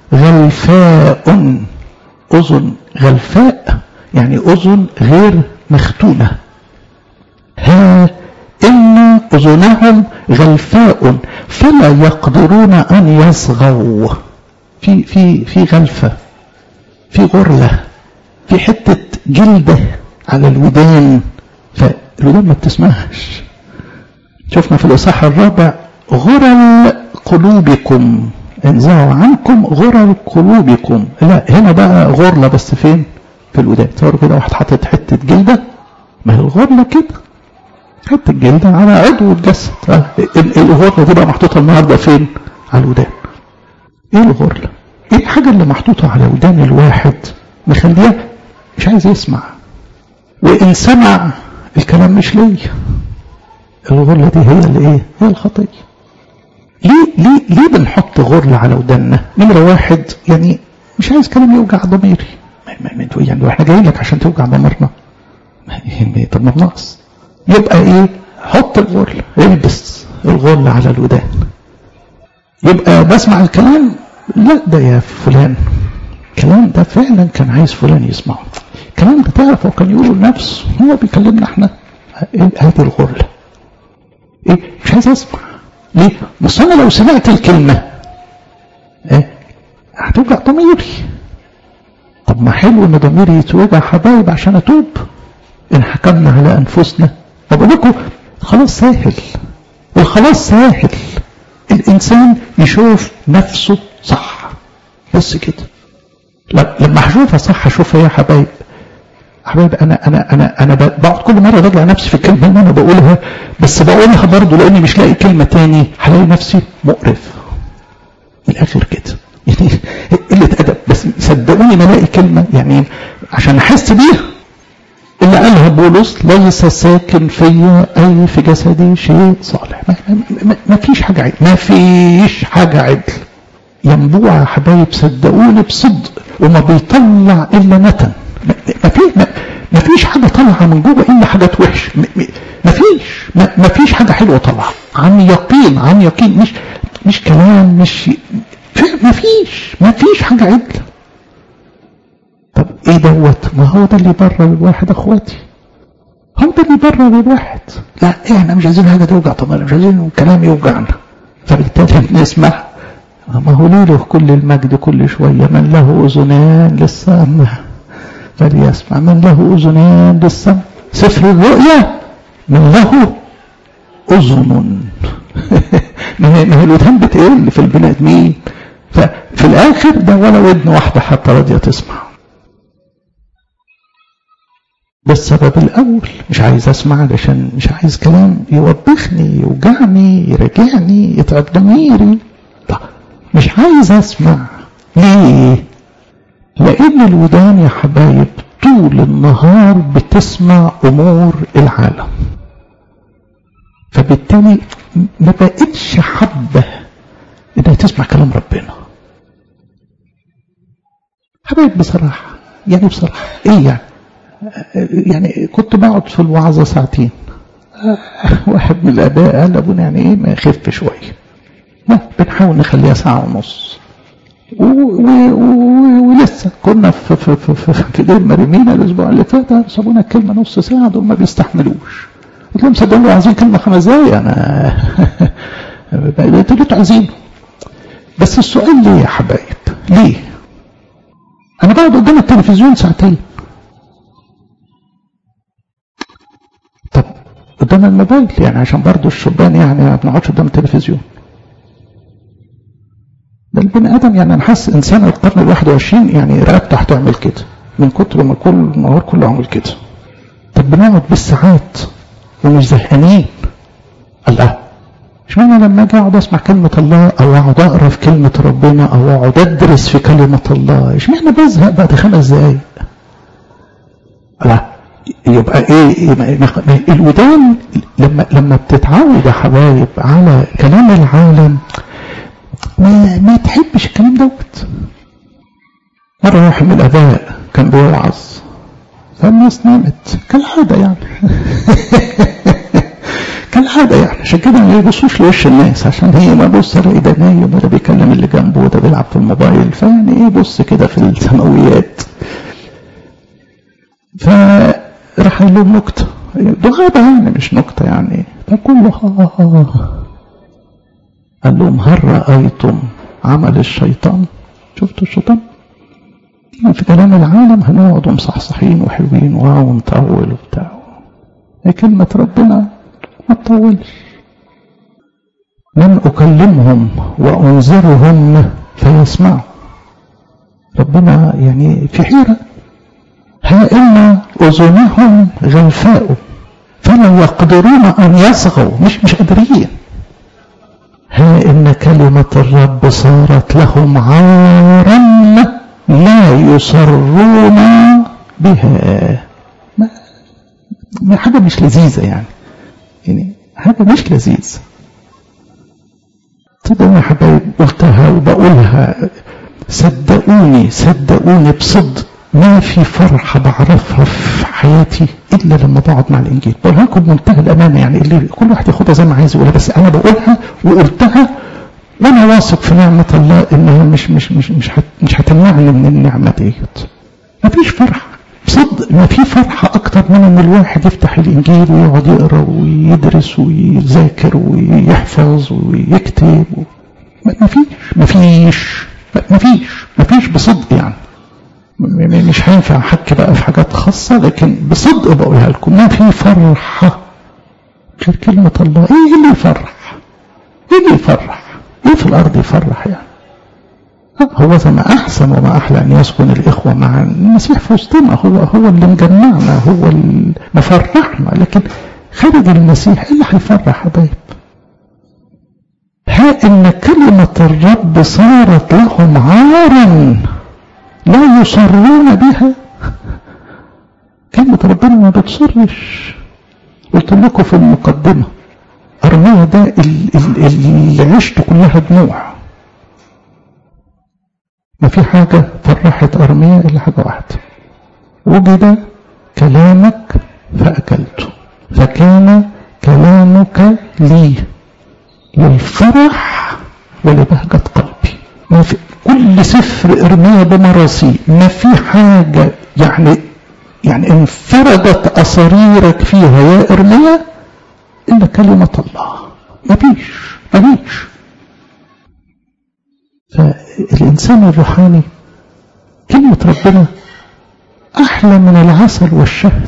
غلفاء أذن غلفاء يعني أذن غير مختونة ها إن أذنهم غلفاء فلا يقدرون أن يصغوا في في في غلفة في غرلة في حتة جلدة على الودان فالودان ما بتسمعش شفنا في الإصحاح الرابع غرل قلوبكم انزعوا عنكم غرل قلوبكم لا هنا بقى غرلة بس فين في الودان تصوروا كده واحد حاطط حتة جلدة ما هي الغرلة كده حتة جلدة على عضو الجسد الغرلة دي بقى محطوطة النهاردة فين على الودان ايه الغرلة ايه الحاجة اللي محطوطة على ودان الواحد مخليه مش عايز يسمع وان سمع الكلام مش ليا الغرلة دي هي اللي ايه هي الخطية ليه ليه ليه بنحط غرلة على وداننا نمرة واحد يعني مش عايز كلام يوجع ضميري يعني احنا جايين لك عشان توجع ضميرنا طب ما ناقص يبقى ايه حط الغرلة البس الغرلة على الودان يبقى بسمع الكلام لا ده يا فلان الكلام ده فعلا كان عايز فلان يسمعه الكلام ده تعرف هو كان يقوله لنفسه هو بيكلمنا احنا هذه الغرلة ايه مش عايز اسمع ليه بس انا لو سمعت الكلمة ايه هتوجع ضميري طب ما حلو ان ضميري يتوجع حبايب عشان اتوب ان حكمنا على انفسنا بقول لكم خلاص سهل الخلاص سهل الانسان يشوف نفسه صح بس كده لما هشوفها صح هشوفها يا حبايب حبايب انا انا انا انا بقعد كل مره راجع نفسي في الكلمه اللي انا بقولها بس بقولها برضه لاني مش لاقي كلمه تاني هلاقي نفسي مقرف من الاخر كده يعني قله ادب بس صدقوني ما الاقي كلمه يعني عشان احس بيها اللي قالها بولس ليس ساكن فيا اي في جسدي شيء صالح ما, ما, ما فيش حاجه عدل ما فيش حاجه عدل ينبوع يا حبايب صدقوني بصدق وما بيطلع الا نتن ما في ما فيش حاجه طالعه من جوه الا حاجات وحش ما فيش ما فيش حاجه حلوه طالعه عن يقين عن يقين مش مش كلام مش ما فيش ما فيش حاجه عدله طب ايه دوت ما هو ده اللي يبرر الواحد اخواتي هو ده اللي يبرر الواحد لا احنا مش عايزين حاجه توجع طبعا مش عايزين كلام يوجعنا فبالتالي بنسمع ما هو له كل المجد كل شويه من له اذنان للسمع فليسمع من له اذنان للسمع سفر الرؤيا من له اذن ما هي الودان بتقل في البني ادمين ففي الاخر ده ولا ودن واحده حتى راضيه تسمع ده السبب الأول مش عايز أسمع علشان مش عايز كلام يوبخني يوجعني يراجعني يتعب ضميري طب مش عايز أسمع ليه؟ لأن الودان يا حبايب طول النهار بتسمع أمور العالم فبالتالي ما بقتش حبة إنها تسمع كلام ربنا حبايب بصراحة يعني بصراحة إيه يعني يعني كنت بقعد في الوعظة ساعتين واحد من الآباء قال أبونا يعني إيه ما يخف شوية لا بنحاول نخليها ساعة ونص ولسه كنا في في في في, في دير مريمينا الاسبوع اللي فات سابونا الكلمه نص ساعه دول ما بيستحملوش قلت لهم صدقوني عايزين كلمه خمس دقايق انا قلت له عايزينه بس السؤال ليه يا حبايب ليه انا بقعد قدام التلفزيون ساعتين طب قدام الموبايل يعني عشان برضه الشبان يعني ما بنقعدش قدام التلفزيون ده البني ادم يعني انا حاسس انسان القرن ال 21 يعني رقبته هتعمل كده من كتر ما كل النهار كله عامل كده طب بنقعد بالساعات ومش زهقانين الله اشمعنى لما اجي اقعد اسمع كلمه الله او اقعد اقرا في كلمه ربنا او اقعد ادرس في كلمه الله اشمعنى بزهق بعد خمس دقايق لا يبقى ايه الودان لما لما بتتعود يا حبايب على كلام العالم ما ما تحبش الكلام دوت مرة واحد من الآباء كان بيوعظ فالناس نامت كالعادة يعني كالعادة يعني عشان كده ما يبصوش لوش الناس عشان هي ما بص الاقي ده نايم وده بيكلم اللي جنبه وده بيلعب في الموبايل فيعني ايه بص كده في السماويات فراح قال لهم نكتة دعابة يعني مش نكتة يعني فكله ها ها قال لهم هل رأيتم عمل الشيطان شفتوا الشيطان في كلام العالم هنقعد مصحصحين وحلوين واو ونطول وبتاع هي كلمة ربنا ما تطولش من أكلمهم وأنذرهم فيسمعوا ربنا يعني في حيرة ها إن أذنهم غلفاء فلا يقدرون أن يصغوا مش مش قادرين ها إن كلمة الرب صارت لهم عارا لا يصرون بها ما, ما حاجة مش لذيذة يعني يعني حاجة مش لذيذة طبعا يا حبايب قلتها وبقولها صدقوني صدقوني بصدق ما في فرحة بعرفها في حياتي إلا لما بقعد مع الإنجيل بقولها لكم بمنتهى الأمانة يعني اللي كل واحد ياخدها زي ما عايز يقولها بس أنا بقولها وقلتها وأنا واثق في نعمة الله إنها مش مش مش مش هت مش هتمنعني من النعمة ديت مفيش فرحة بصدق ما في فرحة أكتر من إن الواحد يفتح الإنجيل ويقعد يقرأ ويدرس ويذاكر ويحفظ ويكتب و... ما فيش ما فيش ما فيش ما فيش بصدق يعني مش هينفع احكي بقى في حاجات خاصة لكن بصدق بقولها لكم ما في فرحة غير كلمة الله ايه اللي يفرح ايه اللي يفرح ايه في الارض يفرح يعني هو زي ما احسن وما احلى ان يسكن الاخوة معا المسيح في وسطنا هو هو اللي مجمعنا هو اللي مفرحنا لكن خارج المسيح ايه اللي هيفرح حبايب ها ان كلمة الرب صارت لهم عارا لا يصرون بها كلمة ربنا ما بتصرش قلت لكم في المقدمة أرمية ده اللي عشت كلها دموع ما في حاجة فرحت أرمية إلا حاجة واحدة وجد كلامك فأكلته فكان كلامك لي للفرح ولبهجة قلبي ما في كل سفر ارميا بمراسي ما في حاجة يعني يعني انفردت أصاريرك فيها يا ارميا إلا كلمة الله ما فيش ما فيش فالإنسان الروحاني كلمة ربنا أحلى من العسل والشهد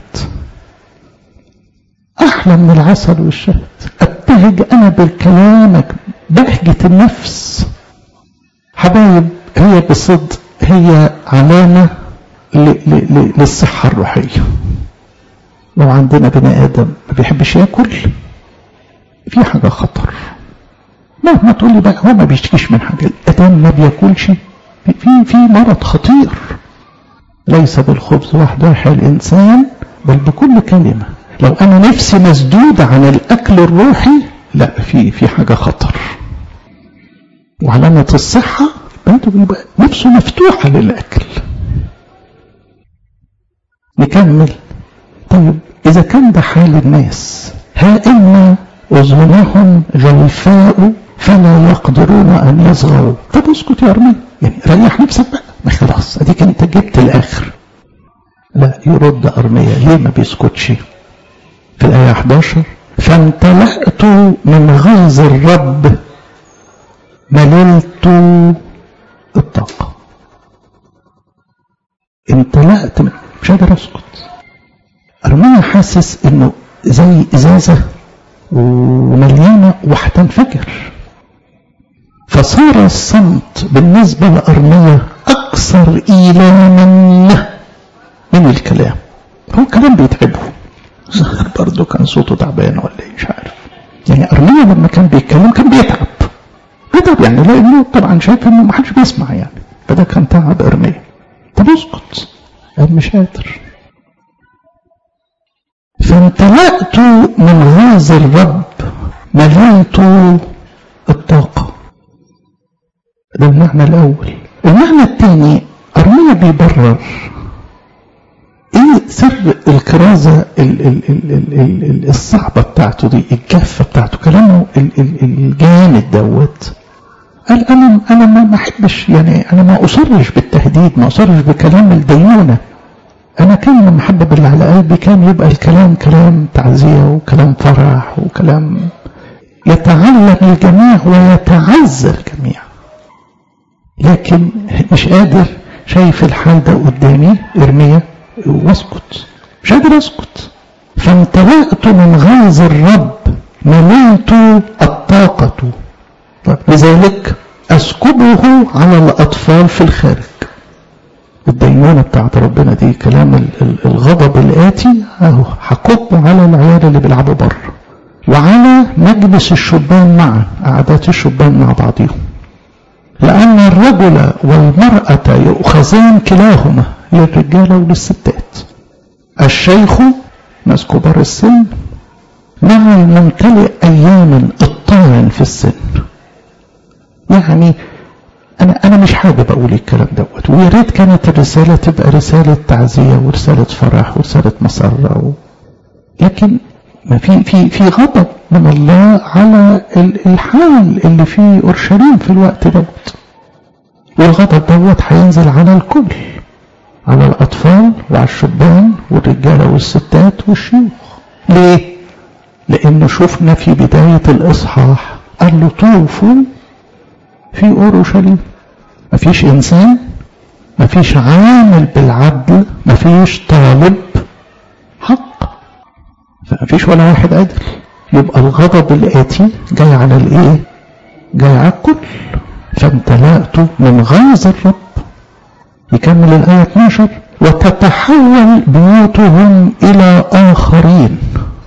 أحلى من العسل والشهد أبتهج أنا بكلامك بهجة النفس حبايب هي بصدق هي علامة للصحة الروحية لو عندنا بني آدم ما بيحبش ياكل في حاجة خطر مهما تقول لي بقى هو ما بيشتكيش من حاجة الأدم ما بياكلش في في مرض خطير ليس بالخبز وحده يحيى الإنسان بل بكل كلمة لو أنا نفسي مسدودة عن الأكل الروحي لا في في حاجة خطر وعلامة الصحة يبقى نفسه مفتوحة للأكل نكمل طيب إذا كان ده حال الناس ها إن أذنهم غلفاء فلا يقدرون أن يصغوا طب اسكت يا أرمي يعني ريح نفسك بقى ما خلاص أديك أنت جبت الآخر لا يرد أرمية ليه ما بيسكتش في الآية 11 فامتلأت من غيظ الرب مللت الطاقة امتلأت مش قادر اسكت ارميا حاسس انه زي ازازة ومليانة وهتنفجر فصار الصمت بالنسبة لأرميا أكثر إيلاما من الكلام هو الكلام بيتعبه برضه كان صوته تعبان ولا ايه مش عارف يعني أرميا لما كان بيتكلم كان بيتعب بيتعب يعني لأنه طبعا شايف إنه ما حدش بيسمع يعني فده كان تعب أرميا طب اسكت قال مش قادر فامتلأت من غاز الرب مليت الطاقة ده المعنى الأول المعنى الثاني أرميا بيبرر إيه سر الكرازة ال ال ال ال ال الصعبة بتاعته دي الجافة بتاعته كلامه ال ال الجامد دوت قال أنا أنا ما أحبش يعني أنا ما أصرش بالتهديد ما أصرش بكلام الديونة أنا كان المحبب اللي على قلبي كان يبقى الكلام كلام تعزية وكلام فرح وكلام يتعلم الجميع ويتعزى الجميع لكن مش قادر شايف الحال ده قدامي ارميا واسكت مش قادر اسكت فامتلأت من غيظ الرب ملئت الطاقة طب لذلك اسكبه على الاطفال في الخارج الدينونة بتاعت ربنا دي كلام الغضب الآتي اهو هكبه على العيال اللي بيلعبوا بره وعلى مجلس الشبان معا قعدات الشبان مع بعضهم لأن الرجل والمرأة يؤخذان كلاهما للرجالة وللستات الشيخ ناس كبار السن مع الممتلئ أياما الطاعن في السن يعني أنا أنا مش حابب أقول الكلام دوت ويا ريت كانت الرسالة تبقى رسالة تعزية ورسالة فرح ورسالة مسرة و... لكن ما في في في غضب من الله على الحال اللي في اورشليم في الوقت دوت والغضب دوت هينزل على الكل على الاطفال وعلى الشبان والرجاله والستات والشيوخ ليه لان شفنا في بدايه الاصحاح قال له طوفوا في اورشليم مفيش انسان مفيش عامل بالعدل مفيش طالب حق فمفيش ولا واحد عدل يبقى الغضب الآتي جاي على الإيه؟ جاي على الكل فامتلأت من غيظ الرب يكمل الآية 12 وتتحول بيوتهم إلى آخرين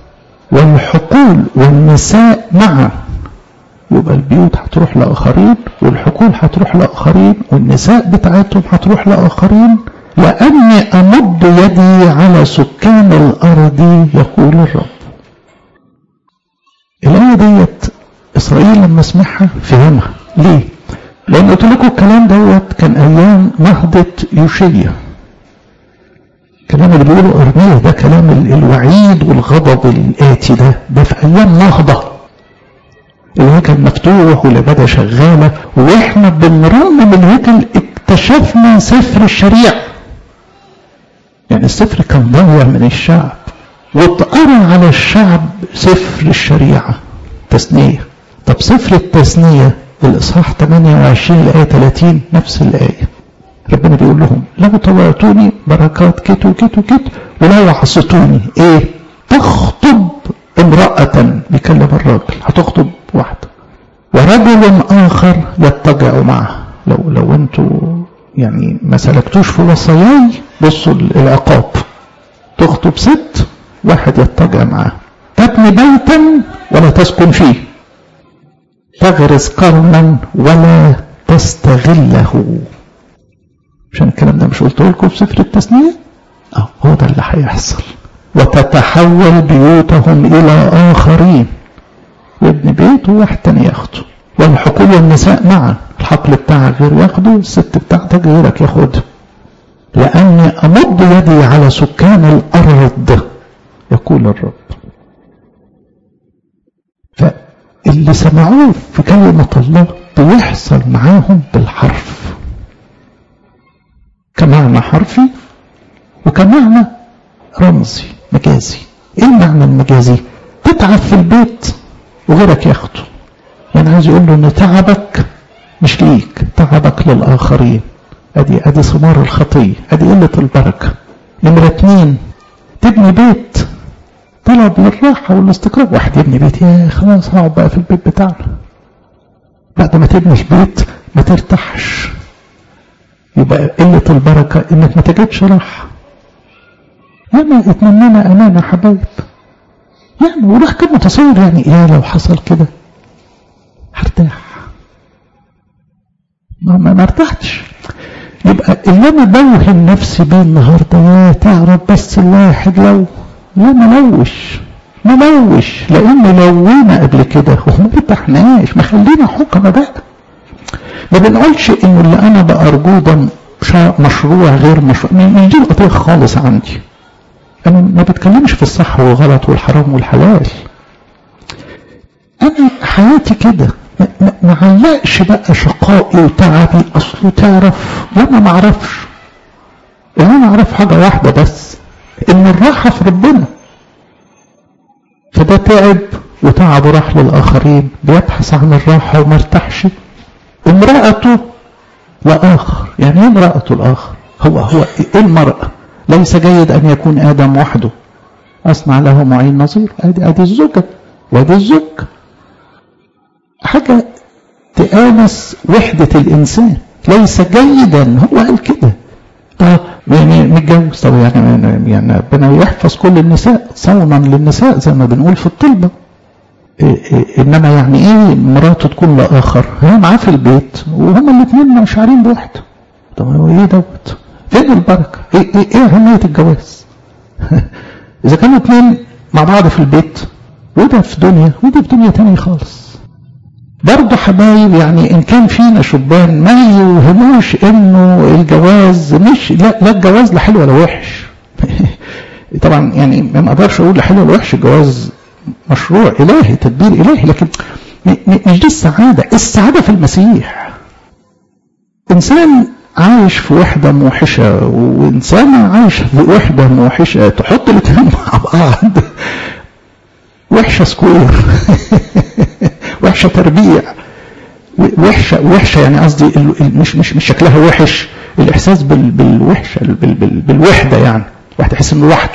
والحقول والنساء معا يبقى البيوت هتروح لآخرين والحقول هتروح لآخرين والنساء بتاعتهم هتروح لآخرين لأني أمد يدي على سكان الأرض يقول الرب الآية ديت إسرائيل لما سمعها فهمها ليه؟ لأن قلت لكم الكلام دوت كان أيام نهضة يوشيا الكلام اللي بيقوله أرميا ده كلام الوعيد والغضب الآتي ده ده في أيام نهضة الهيكل مفتوح والعبادة شغالة وإحنا بنرمم الهيكل اكتشفنا سفر الشريعة يعني السفر كان ضايع من الشعب واتقرا على الشعب سفر الشريعة تثنية طب سفر التثنية الإصحاح 28 الآية 30 نفس الآية ربنا بيقول لهم لو طوعتوني بركات كت وكت وكت ولو عصيتوني ايه تخطب امرأة بيكلم الراجل هتخطب واحدة ورجل آخر يضطجع معه لو لو انتوا يعني ما سلكتوش في وصاياي بصوا العقاب تخطب ست واحد يضطجع معاه تبني بيتا ولا تسكن فيه تغرس قرنا ولا تستغله عشان الكلام ده مش قلته لكم في سفر التثنية اه هو ده اللي هيحصل وتتحول بيوتهم إلى آخرين يبني بيت وواحد تاني ياخده والحقول والنساء معا الحقل بتاعك غير ياخده الست بتاعتك غيرك ياخدها لأني أمد يدي على سكان الأرض يقول الرب فاللي سمعوه في كلمة الله بيحصل معاهم بالحرف كمعنى حرفي وكمعنى رمزي مجازي ايه المعنى المجازي تتعب في البيت وغيرك ياخده يعني عايز يقول له ان تعبك مش ليك تعبك للاخرين ادي ادي ثمار الخطيه ادي قله البركه نمره اتنين تبني بيت طلب للراحه والاستقرار واحد يبني بيت يا خلاص هقعد بقى في البيت بتاعنا بعد ما تبني البيت ما ترتاحش يبقى قله البركه انك ما تجدش راحه ياما اتمنينا امان يا حبايب يعني وراح كان متصور يعني يا لو حصل كده هرتاح ما ما ما ارتحتش يبقى اللي انا بوهم نفسي بيه النهارده يا تعرف بس الواحد لو لا ملوش ملوش لان لوينا قبل كده وما ارتحناش ما خلينا حكمه بقى ما بنقولش انه اللي انا بارجوه ده مشروع غير مشروع مش دي القضيه خالص عندي أنا ما بتكلمش في الصح والغلط والحرام والحلال أنا حياتي كده ما علقش بقى شقائي وتعبي أصله تعرف وأنا ما أعرفش يعني أنا أعرف حاجة واحدة بس إن الراحة في ربنا فده تعب وتعبه راح للآخرين بيبحث عن الراحة وما ارتاحش امرأته لآخر يعني ايه امرأته الآخر هو هو ايه المرأة ليس جيد أن يكون آدم وحده أصنع له معين نظير أدي أدي الزوجة وأدي الزوج حاجة تآنس وحدة الإنسان ليس جيدا هو قال كده طب يعني متجوز طب يعني يعني ربنا يحفظ كل النساء صونا للنساء زي ما بنقول في الطلبة إيه إيه انما يعني ايه مراته تكون لاخر هي معاه في البيت وهما الاثنين شعرين بوحده طب هو ايه دوت فين البركه ايه ايه, إيه اهميه الجواز اذا كانوا اثنين مع بعض في البيت وده في دنيا وده في دنيا تانية خالص برضه حبايب يعني ان كان فينا شبان ما يوهموش انه الجواز مش لا لا الجواز لا حلو ولا وحش طبعا يعني ما اقدرش اقول لا حلو ولا وحش الجواز مشروع الهي تدبير الهي لكن مش دي السعاده السعاده في المسيح انسان عايش في وحده موحشه وانسانه عايشه في وحده موحشه تحط الاثنين مع بعض وحشه سكوير وحشه تربيع وحشه وحشه يعني قصدي مش مش مش شكلها وحش الاحساس بال بالوحشه بال بال بالوحده يعني واحد يحس انه لوحده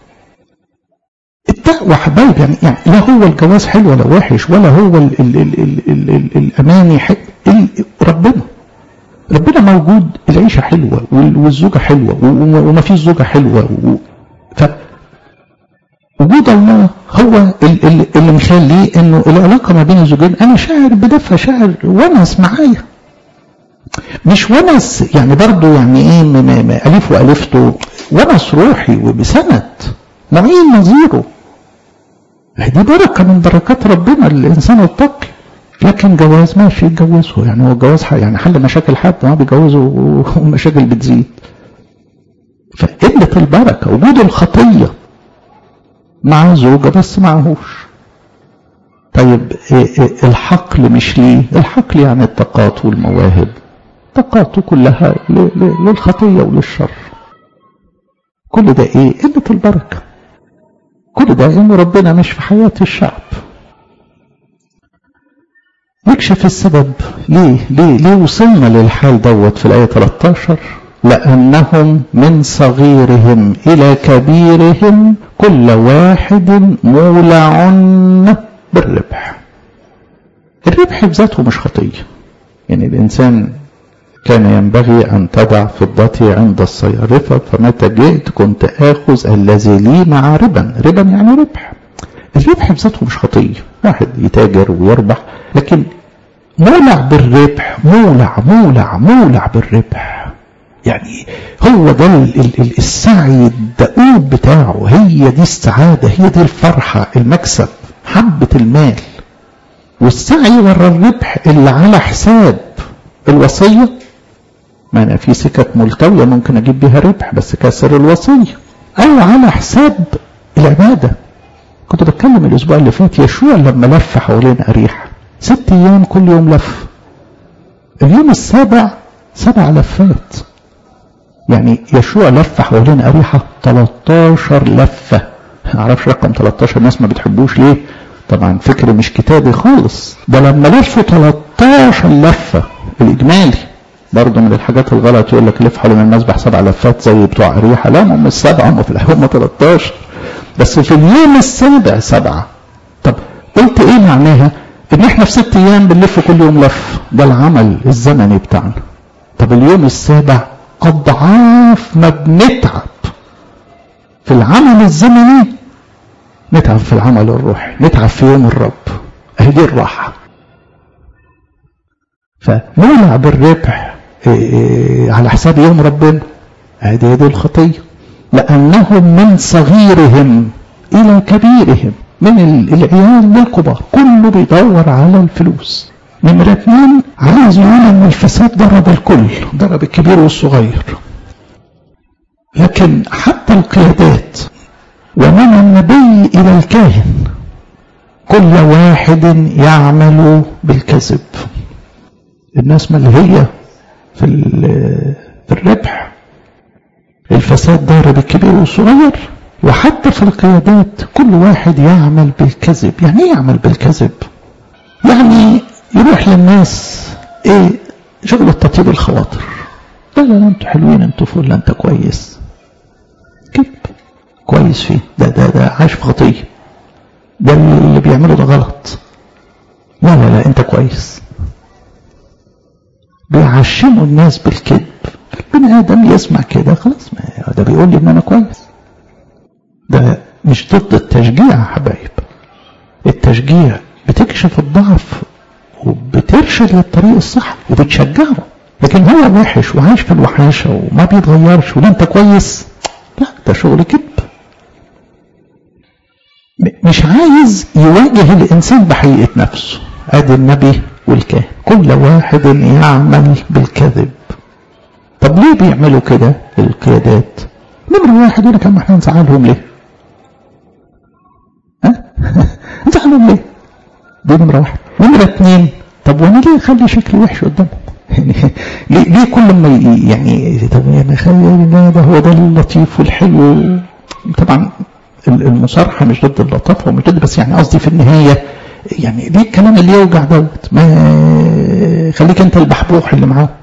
التقوى حبايب يعني, يعني لا هو الجواز حلو ولا وحش ولا هو ال ال ال ال ال ال الاماني حلو ربنا ربنا موجود العيشه حلوه والزوجه حلوه وما فيش زوجه حلوه ف وجود الله هو اللي مخلي انه العلاقه ما بين الزوجين انا شاعر بدفى شاعر ونس معايا مش ونس يعني برضه يعني ايه الف والفته ونس روحي وبسند معين نظيره دي بركه من بركات ربنا للانسان التقي لكن جواز ماشي يتجوزه يعني هو الجواز يعني حل مشاكل حد ما بيجوزوا والمشاكل بتزيد فقله البركه وجود الخطيه مع زوجة بس معهوش طيب الحقل مش ليه الحقل يعني الطاقات والمواهب طاقاته كلها للخطية وللشر كل ده ايه قلة البركة كل ده ان ربنا مش في حياة الشعب نكشف السبب ليه ليه ليه وصلنا للحال دوت في الآية 13 لأنهم من صغيرهم إلى كبيرهم كل واحد مولع بالربح الربح بذاته مش خطية يعني الإنسان كان ينبغي أن تضع فضتي عند الصيارفة فمتى جئت كنت آخذ الذي لي مع ربا ربا يعني ربح الربح بذاته مش خطية واحد يتاجر ويربح لكن مولع بالربح مولع مولع مولع بالربح يعني هو ده السعي الدؤوب بتاعه هي دي السعادة هي دي الفرحة المكسب حبة المال والسعي ورا الربح اللي على حساب الوصية ما أنا في سكك ملتوية ممكن أجيب بيها ربح بس كسر الوصية أو على حساب العبادة كنت بتكلم الأسبوع اللي فات يشوع لما لف حوالين أريحة ست أيام كل يوم لف اليوم السابع سبع لفات يعني يشوع لف حوالين أريحة 13 لفة أعرفش رقم 13 الناس ما بتحبوش ليه طبعا فكر مش كتابي خالص ده لما لفوا 13 لفة الإجمالي برضه من الحاجات الغلط يقول لك لف حوالين المسبح سبع لفات زي بتوع أريحة لا هم مش سبعة هم في الحقيقة هم 13 بس في اليوم السابع سبعة طب قلت ايه معناها ان احنا في ست ايام بنلف كل يوم لف ده العمل الزمني بتاعنا طب اليوم السابع أضعاف ما بنتعب في العمل الزمني نتعب في العمل الروحي نتعب في يوم الرب اهي دي الراحة فنولع بالربح إيه على حساب يوم ربنا اهي دي, دي الخطية لأنهم من صغيرهم إلى كبيرهم من العيال للكبار كله بيدور على الفلوس نمرة اثنين عايز يقول ان الفساد ضرب الكل ضرب الكبير والصغير لكن حتى القيادات ومن النبي إلى الكاهن كل واحد يعمل بالكذب الناس ما اللي هي في, في الربح الفساد ضارب الكبير والصغير وحتى في القيادات كل واحد يعمل بالكذب يعني ايه يعمل بالكذب يعني يروح للناس ايه شغل تطيب الخواطر لا لا انتوا حلوين انتوا فل انت كويس كذب كويس فيه ده ده ده عايش في خطيه ده اللي بيعمله ده غلط لا لا لا انت كويس بيعشموا الناس بالكذب البني ادم يسمع كده خلاص ما ده بيقول لي ان انا كويس ده مش ضد التشجيع يا حبايب التشجيع بتكشف الضعف وبترشد للطريق الصح وبتشجعه لكن هو وحش وعايش في الوحاشه وما بيتغيرش ولا انت كويس لا ده شغل كذب مش عايز يواجه الإنسان بحقيقة نفسه أدي النبي والكاهن كل واحد يعمل بالكذب طب ليه بيعملوا كده القيادات نمرة واحد يقول لك احنا نزعلهم ليه ها نزعلهم ليه دي نمرة واحد نمرة اتنين طب وانا ليه اخلي شكلي وحش قدامهم يعني ليه, ليه كل ما يعني طب يعني خلي ده هو ده اللطيف والحلو طبعا المصارحة مش ضد اللطافة ومش ضد بس يعني قصدي في النهاية يعني ليه الكلام اللي يوجع دوت ما خليك انت البحبوح اللي معاه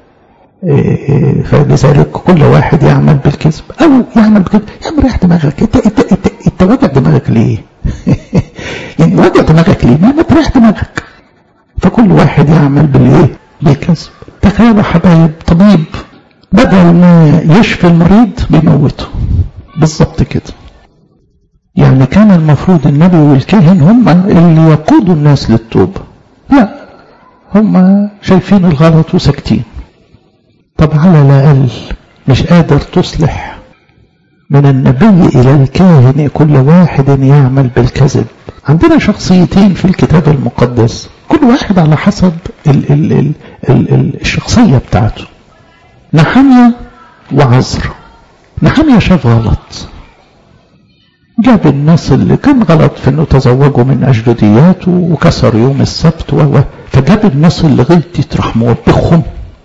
فلذلك كل واحد يعمل بالكذب او يعمل بالكذب يا عم ريح دماغك انت انت انت, انت واجع دماغك ليه؟ يعني واجع دماغك ليه؟ ما تريح دماغك فكل واحد يعمل بالايه؟ بالكذب تخيلوا حبايب طبيب بدل ما يشفي المريض بيموته بالظبط كده يعني كان المفروض النبي والكاهن هم اللي يقودوا الناس للتوبة لا هم شايفين الغلط وساكتين طب على الأقل مش قادر تصلح من النبي إلى الكاهن كل واحد يعمل بالكذب عندنا شخصيتين في الكتاب المقدس كل واحد على حسب ال ال ال ال ال الشخصية بتاعته نحمية وعزر نحمية شاف غلط جاب الناس اللي كان غلط في انه تزوجوا من اجدادياته وكسر يوم السبت و فجاب الناس اللي غلطت راح موبخهم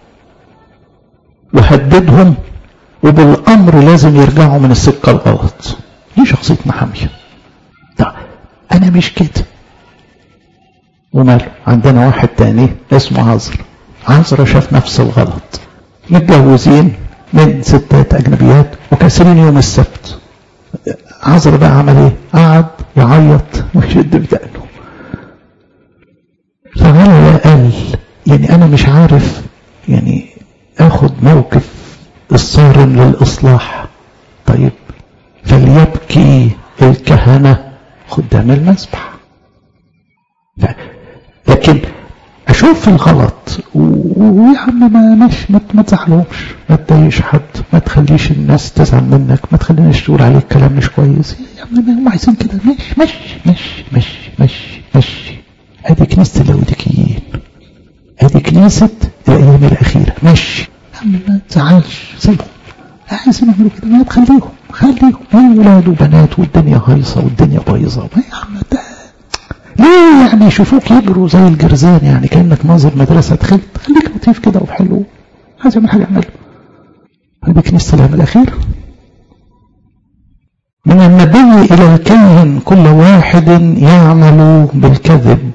وهددهم وبالامر لازم يرجعوا من السكه الغلط دي شخصيه محاميه ده انا مش كده وماله عندنا واحد تاني اسمه عذر عذر شاف نفس الغلط متجوزين من ستات اجنبيات وكاسرين يوم السبت عذر بقى عمل ايه قعد يعيط ويشد بدقنه فعلى قال يعني انا مش عارف يعني اخد موقف الصارم للاصلاح طيب فليبكي الكهنه قدام المسبح لكن اشوف الغلط ويا عم ما مش ما تزعلهمش ما تضايقش حد ما تخليش الناس تزعل منك ما تخليناش تقول عليك كلام مش كويس يا عم هم عايزين كده ماشي ماشي ماشي ماشي ماشي ماشي ادي كنيسه الاوديكيين ادي كنيسه الايام الاخيره ماشي يا عم ما تزعلش سيبهم عايزين يعملوا كده ما تخليهم خليهم ولاد وبنات والدنيا هايصه والدنيا بايظه ما يا عم ده ليه يعني يشوفوك يجروا زي الجرزان يعني كانك ناظر مدرسه دخلت خليك لطيف كده وحلو عايز يعمل حاجه اعملها هذه كنيسه العام الاخير من النبي الى الكاهن كل واحد يعمل بالكذب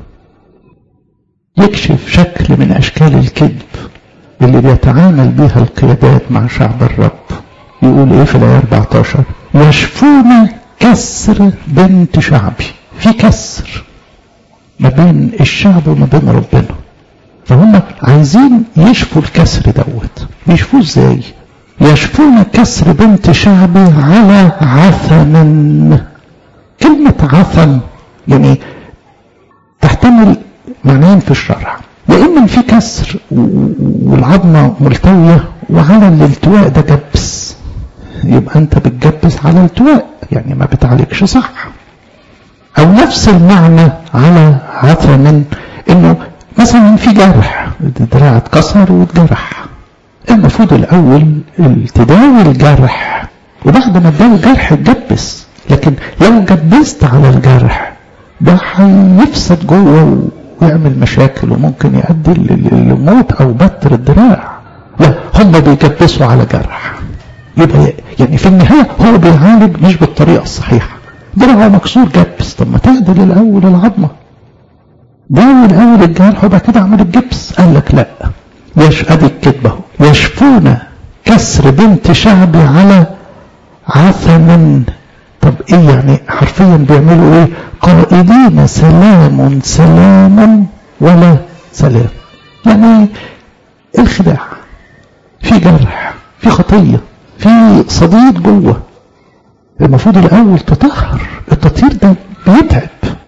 يكشف شكل من اشكال الكذب اللي بيتعامل بها القيادات مع شعب الرب يقول ايه في الايه 14 يشفون كسر بنت شعبي في كسر ما بين الشعب وما بين ربنا فهم عايزين يشفوا الكسر دوت يشفوه ازاي يشفون كسر بنت شعبي على عثم كلمة عثم يعني تحتمل معنيين في الشرع يا إما في كسر والعظمة ملتوية وعلى الالتواء ده جبس يبقى أنت بتجبس على التواء يعني ما بتعالجش صح أو نفس المعنى على عثم إنه مثلا في جرح الدراع اتكسر واتجرح المفروض الأول تداوي الجرح وبعد ما تداوي الجرح تجبس لكن لو جبست على الجرح ده هيفسد جوه ويعمل مشاكل وممكن يؤدي للموت او بتر الدراع لا هم بيجبسوا على جرح يبقى يعني في النهايه هو بيعالج مش بالطريقه الصحيحه دراعه مكسور جبس طب ما تعدل الاول العظمه داوي الاول الجرح وبعد كده اعمل الجبس قال لك لا يش ادي الكذبه يشفون كسر بنت شعبي على عثم طب ايه يعني حرفيا بيعملوا ايه قائلين سلام سلام ولا سلام يعني الخداع في جرح في خطيه في صديد جوه المفروض الاول تطهر التطهير ده بيتعب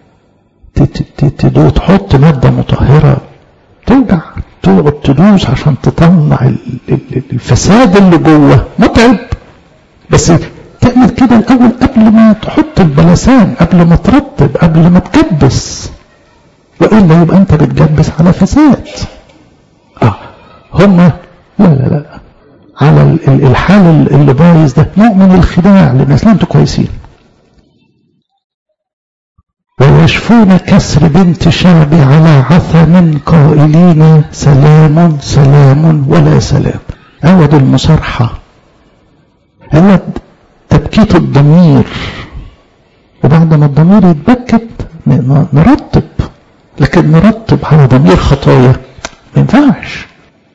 تدو تحط ماده مطهره توجع تقعد تدوس عشان تطلع الفساد اللي جوه متعب بس تعمل كده الاول قبل ما تحط البلسان قبل ما ترطب قبل ما تكبس والا يبقى انت بتجبس على فساد اه هم لا لا لا على الحال اللي بايظ ده نوع من الخداع للناس لا انتوا كويسين ويشفون كسر بنت شعب على عثم قائلين سلام سلام ولا سلام عوض المصارحة عوض تبكيت الضمير وبعد ما الضمير يتبكت نرتب لكن نرتب على ضمير خطايا ما ينفعش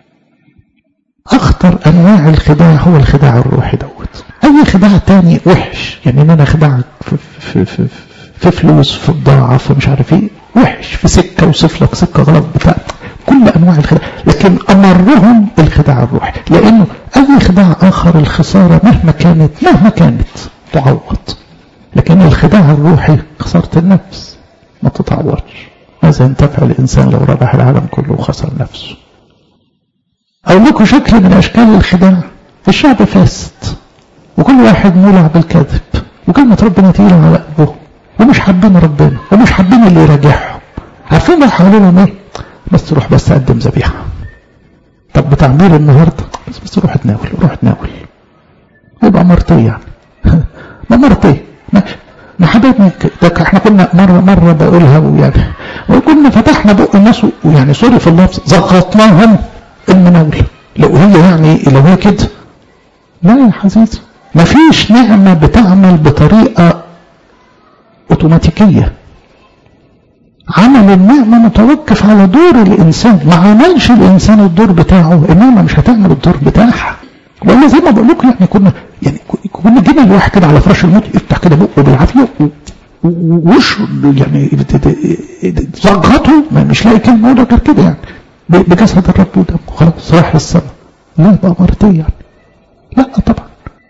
اخطر انواع الخداع هو الخداع الروحي دوت اي خداع تاني وحش يعني ان انا اخدعك في, في, في, في فلوس في بضاعه في مش عارف ايه وحش في سكه وصف لك سكه غلط بتاع كل انواع الخداع لكن امرهم الخداع الروحي لانه اي خداع اخر الخساره مهما كانت مهما كانت تعوض لكن الخداع الروحي خساره النفس ما تتعوضش ماذا ينتفع الانسان لو ربح العالم كله وخسر نفسه أقول لكم شكل من أشكال الخداع الشعب فاسد وكل واحد مولع بالكذب وكلمة ربنا تقيلة على قلبه ومش حابين ربنا ومش حابين اللي يراجعهم عارفين بقى حوالينهم ايه؟ بس تروح بس تقدم ذبيحة طب بتعمير النهاردة بس بس روح تناول روح تناول يبقى مرتين يعني ما مرتين ما ما حبيبنا ده احنا كنا مرة مرة بقولها ويعني وكنا فتحنا بق الناس ويعني سوري في اللفظ زغطناهم المناولة لو هي يعني لو هي كده لا يا حزيزي مفيش نعمة بتعمل بطريقة اوتوماتيكية عمل النعمة متوقف على دور الإنسان ما عملش الإنسان الدور بتاعه النعمة مش هتعمل الدور بتاعها ولا زي ما بقول لكم يعني كنا يعني كنا جينا الواحد كده على فراش الموت يفتح كده بقه بالعافية وش يعني زغطه مش لاقي كلمة غير كده يعني بجسد الرب ودمه خلاص راح السماء لا بقى مرتين يعني لا طبعا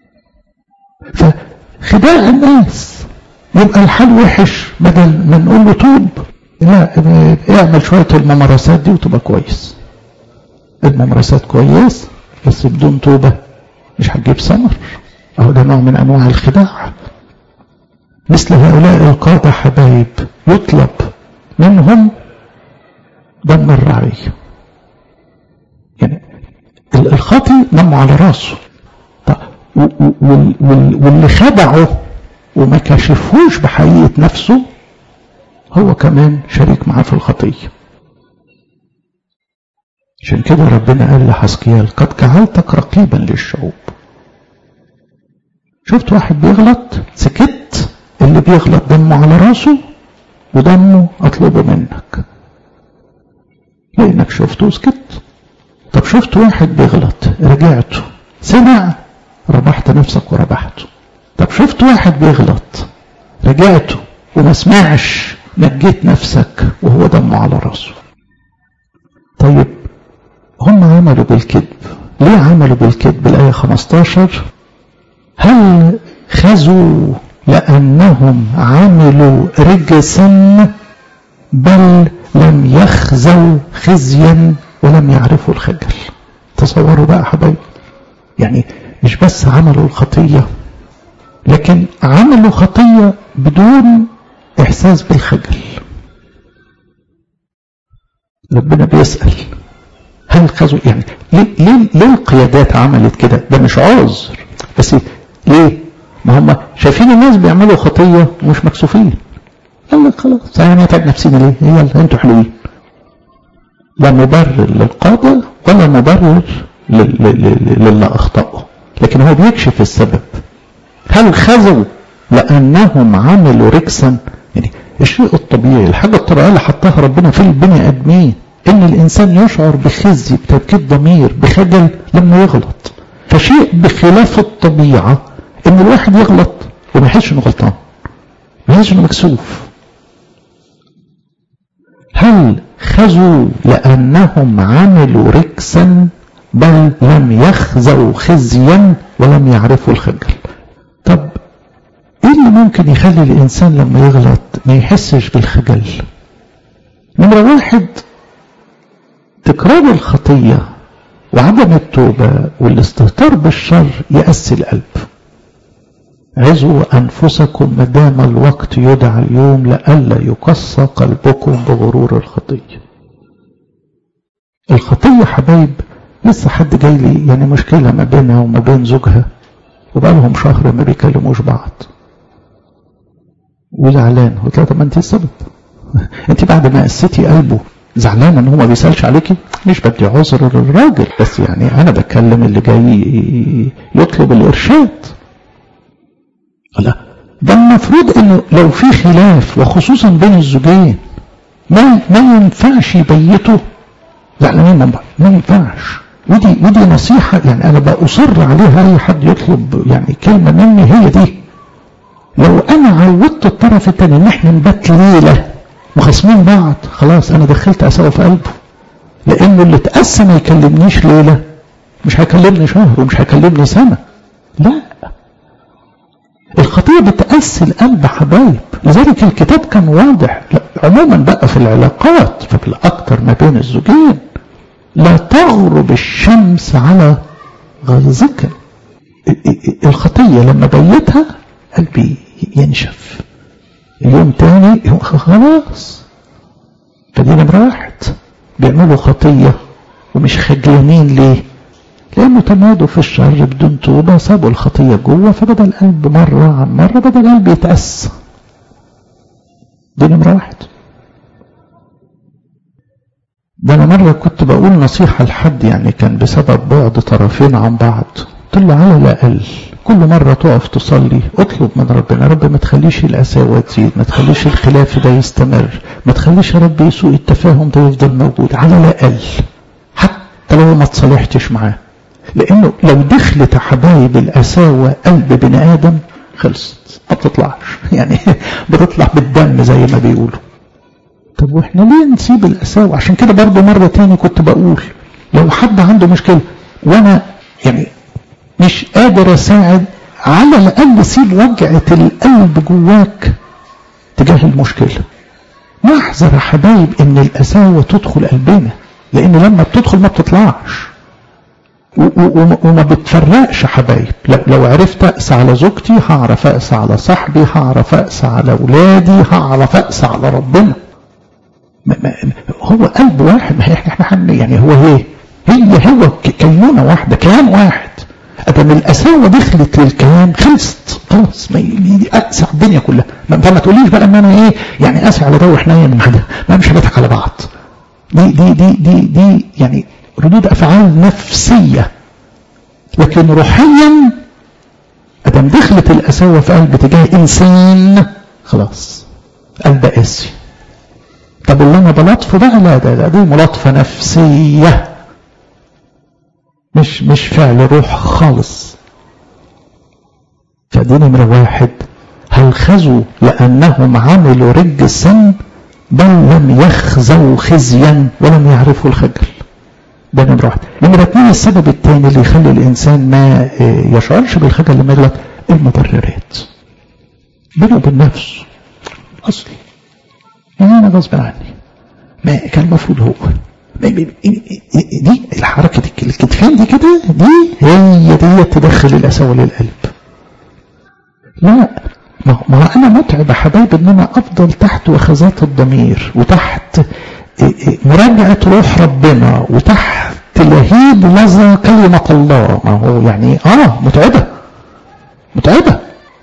فخداع الناس يبقى الحال وحش بدل ما نقول له توب لا اعمل شوية الممارسات دي وتبقى كويس الممارسات كويس بس بدون توبة مش هتجيب ثمر اهو ده نوع من انواع الخداع مثل هؤلاء القادة حبايب يطلب منهم دم الرعية يعني الخاطي نموا على راسه واللي خدعه وما كشفوش بحقيقة نفسه هو كمان شريك معاه في الخطية عشان كده ربنا قال لحسكيال قد جعلتك رقيبا للشعوب شفت واحد بيغلط سكت اللي بيغلط دمه على راسه ودمه اطلبه منك لانك شفته وسكت طب شفت واحد بيغلط رجعته سمع ربحت نفسك وربحته طب شفت واحد بيغلط رجعته وما سمعش نجيت نفسك وهو دمه على راسه طيب هم عملوا بالكذب ليه عملوا بالكذب الآية 15 هل خزوا لأنهم عملوا رجسا بل لم يخزوا خزيا ولم يعرفوا الخجل تصوروا بقى حبايبي يعني مش بس عملوا الخطية لكن عملوا خطية بدون إحساس بالخجل ربنا بيسأل هل خزوا يعني ليه, ليه, ليه القيادات عملت كده ده مش عذر بس ليه ما هم شايفين الناس بيعملوا خطية ومش مكسوفين قال لك خلاص يعني نتعب نفسنا ليه يلا انتوا حلوين لا مبرر للقادة ولا مبرر للي أخطأوا لكن هو بيكشف السبب هل خذوا لأنهم عملوا ركسا يعني الشيء الطبيعي الحاجة الطبيعية اللي حطها ربنا في البني آدمين إن الإنسان يشعر بخزي بتبكيت ضمير بخجل لما يغلط فشيء بخلاف الطبيعة إن الواحد يغلط وما يحسش إنه غلطان ما يحسش إنه مكسوف هل خزوا لأنهم عملوا ركسا بل لم يخزوا خزيا ولم يعرفوا الخجل طب ايه اللي ممكن يخلي الانسان لما يغلط ما يحسش بالخجل نمرة واحد تكرار الخطية وعدم التوبة والاستهتار بالشر يأسي القلب عزوا أنفسكم مدام الوقت يدعى اليوم لئلا يقصى قلبكم بغرور الخطية الخطية حبايب لسه حد جاي لي يعني مشكلة ما بينها وما بين زوجها وبقى لهم شهر ما بيكلموش بعض وزعلان قلت لها طب ما انت السبب انت بعد ما قسيتي قلبه زعلان ان هو ما بيسالش عليكي مش بدي عذر للراجل بس يعني انا بتكلم اللي جاي يطلب الارشاد لا ده المفروض انه لو في خلاف وخصوصا بين الزوجين ما ما ينفعش يبيتوا زعلانين من بعض ما ينفعش ودي ودي نصيحه يعني انا باصر عليها اي حد يطلب يعني كلمه مني هي دي لو انا عودت الطرف الثاني ان احنا نبات ليله مخاصمين بعض خلاص انا دخلت اسوء في قلبه لانه اللي اتقسى ما يكلمنيش ليله مش هيكلمني شهر ومش هيكلمني سنه لا الخطيه بتقسي القلب حبايب لذلك الكتاب كان واضح عموما بقى في العلاقات فبالاكثر ما بين الزوجين لا تغرب الشمس على غيظك الخطيه لما بيتها قلبي ينشف يوم تاني يوم خلاص فدي نمرة واحد بيعملوا خطية ومش خجلانين ليه لأنه تمادوا في الشر بدون توبة سابوا الخطية جوه فبدأ القلب مرة عن مرة بدأ القلب يتأسى دي نمرة واحد ده أنا مرة كنت بقول نصيحة لحد يعني كان بسبب بعد طرفين عن بعض قلت له على الأقل كل مرة تقف تصلي اطلب من ربنا رب ما تخليش القساوة تزيد ما تخليش الخلاف ده يستمر ما تخليش يا رب يسوء التفاهم ده يفضل موجود على الأقل حتى لو ما تصالحتش معاه لأنه لو دخلت حبايب القساوة قلب بني آدم خلصت ما بتطلعش يعني بتطلع بالدم زي ما بيقولوا طب واحنا ليه نسيب القساوة عشان كده برضه مرة تاني كنت بقول لو حد عنده مشكلة وانا يعني مش قادر اساعد على الاقل سيب وجعة القلب جواك تجاه المشكلة نحذر يا حبايب ان القساوة تدخل قلبنا لان لما بتدخل ما بتطلعش وما بتفرقش حبايب لو عرفت اقسى على زوجتي هعرف اقسى على صاحبي هعرف اقسى على اولادي هعرف اقسى على ربنا ما ما هو قلب واحد ما احنا احنا يعني هو ايه هي هو كينونه واحده كيان واحد ادم القساوه دخلت للكيان خلصت خلاص ما اقسى على الدنيا كلها فما تقوليش بقى ان انا ايه يعني قاسي على ده وحنين معاه ما مش هنضحك على بعض دي دي دي دي دي يعني ردود افعال نفسيه لكن روحيا ادم دخلت القساوه في قلب تجاه انسان خلاص قلب قاسي طب اللي انا بلطفه بقى لا ده, ده دي ملاطفه نفسيه مش مش فعل روح خالص فدي نمرة واحد هل خزوا لأنهم عملوا رجسا بل لم يخزوا خزيا ولم يعرفوا الخجل ده نمرة واحد نمرة اتنين السبب الثاني اللي يخلي الإنسان ما يشعرش بالخجل لما يغلط المبررات بينه وبين نفسه أصل يعني أنا غصب عني ما كان المفروض هو دي الحركة الكتفين دي كده دي هي دي تدخل القساوة للقلب لا ما أنا متعب يا حبايب إن أنا أفضل تحت وخزات الضمير وتحت مراجعة روح ربنا وتحت لهيب لظى كلمة الله ما هو يعني آه متعبة متعبة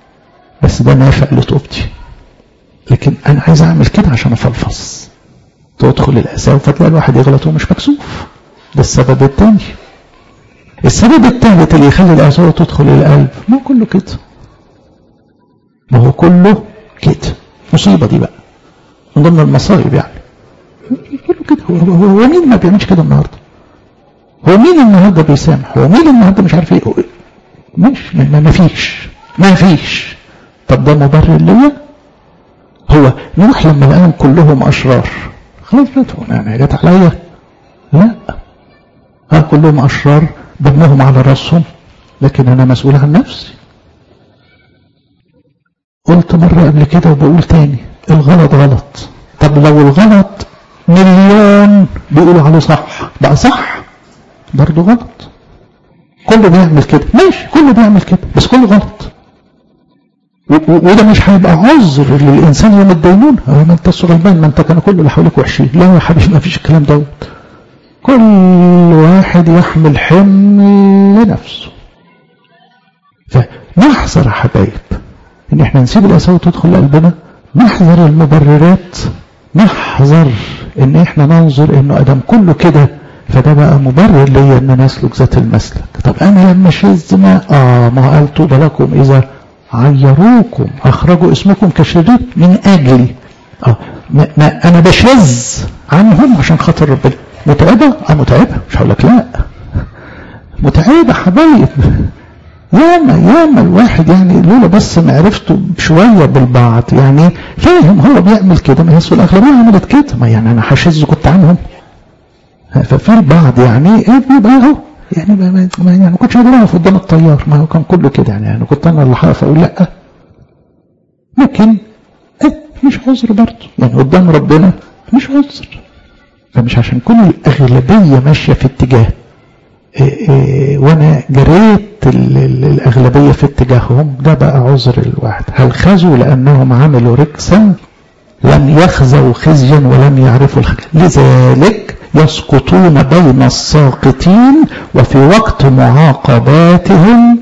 بالعكس ده نافع لتوبتي لكن انا عايز اعمل كده عشان افلفص تدخل الاساوي فتلاقي الواحد يغلط وهو مش مكسوف ده السبب الثاني السبب الثالث اللي يخلي الاساوي تدخل القلب ما كله كده ما هو كله كده مصيبه دي بقى من ضمن المصايب يعني كله كده هو, هو مين ما بيعملش كده النهارده هو مين النهارده بيسامح هو مين النهارده مش عارف ايه مش ما, ما فيش ما فيش طب ده مبرر ليا هو نوح لما لقاهم كلهم اشرار خلاص فاتوا انا جت عليا لا ها كلهم اشرار دمهم على راسهم لكن انا مسؤول عن نفسي قلت مرة قبل كده وبقول تاني الغلط غلط طب لو الغلط مليون بيقولوا عليه صح بقى صح برضه غلط كله بيعمل كده ماشي كله بيعمل كده بس كله غلط وده مش هيبقى عذر للانسان يوم الدينون هو ما انت غلبان ما انت كانوا كل اللي حواليك وحشين لا يا حبيبي ما فيش الكلام دوت كل واحد يحمل حمل نفسه فنحذر يا حبايب ان احنا نسيب الاساوي تدخل قلبنا نحذر المبررات نحذر ان احنا ننظر انه ادم كله كده فده بقى مبرر ليا ان انا اسلك ذات المسلك طب انا لما شذ ما اه ما قال طوبى لكم اذا عيروكم اخرجوا اسمكم كشرير من اجلي اه ما, ما انا بشذ عنهم عشان خاطر ربنا متعبه اه متعبه مش هقول لك لا متعبه حبايب ياما ياما الواحد يعني لولا بس معرفته شويه بالبعض يعني فاهم هو بيعمل كده ما هي الاغلبيه عملت كده ما يعني انا هشذ كنت عنهم ففي البعض يعني ايه بيبقى اهو يعني ما, ما, ما يعني ما كنتش قادر اقف قدام الطيار ما هو كان كله كده يعني, يعني كنت انا اللي هقف اقول لا لكن ايه مش عذر برضه يعني قدام ربنا مش عذر فمش عشان كل الاغلبيه ماشيه في اتجاه إيه إيه وانا جريت الاغلبيه في اتجاههم ده بقى عذر الواحد هل خزوا لانهم عملوا ركسا لم يخزوا خزيا ولم يعرفوا الخزي لذلك يسقطون بين الساقطين وفي وقت معاقباتهم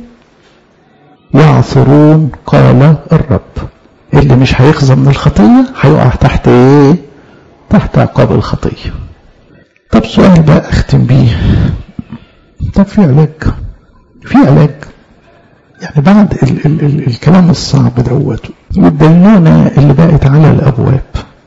يعثرون قال الرب اللي مش هيخزى من الخطية هيقع تحت ايه تحت عقاب الخطية طب سؤال بقى اختم بيه طب في علاج في علاج يعني بعد ال ال ال الكلام الصعب دوت والدينونة اللي بقت على الأبواب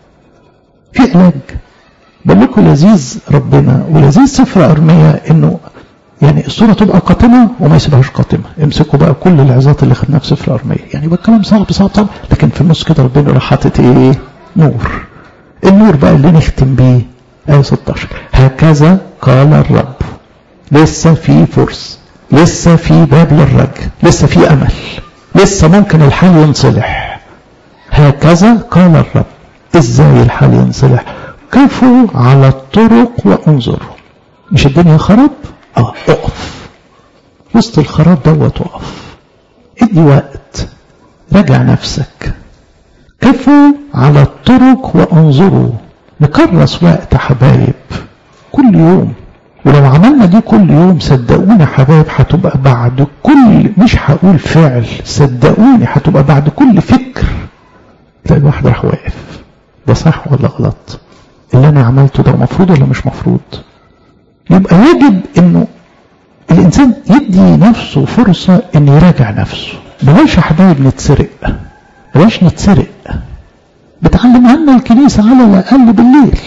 في علاج بقول لكم لذيذ ربنا ولذيذ سفر أرمية إنه يعني الصورة تبقى قاتمة وما يسيبهاش قاتمة امسكوا بقى كل العظات اللي خدناها في سفر أرمية يعني يبقى الكلام صعب صعب صعب لكن في النص كده ربنا راح حاطط ايه نور النور بقى اللي نختم بيه آية 16 هكذا قال الرب لسه في فرصة لسه في باب للرجل لسه في أمل لسه ممكن الحال ينصلح هكذا قال الرب ازاي الحال ينصلح قفوا على الطرق وانظروا مش الدنيا خرب اه اقف وسط الخراب دوت اقف ادي وقت راجع نفسك قفوا على الطرق وانظروا نكرس وقت حبايب كل يوم ولو عملنا دي كل يوم صدقوني حبايب هتبقى بعد كل مش هقول فعل صدقوني هتبقى بعد كل فكر تلاقي الواحد راح واقف ده صح ولا غلط اللي انا عملته ده مفروض ولا مش مفروض يبقى يجب انه الانسان يدي نفسه فرصة ان يراجع نفسه بلاش يا حبايب نتسرق بلاش نتسرق بتعلم عنا الكنيسة على الاقل بالليل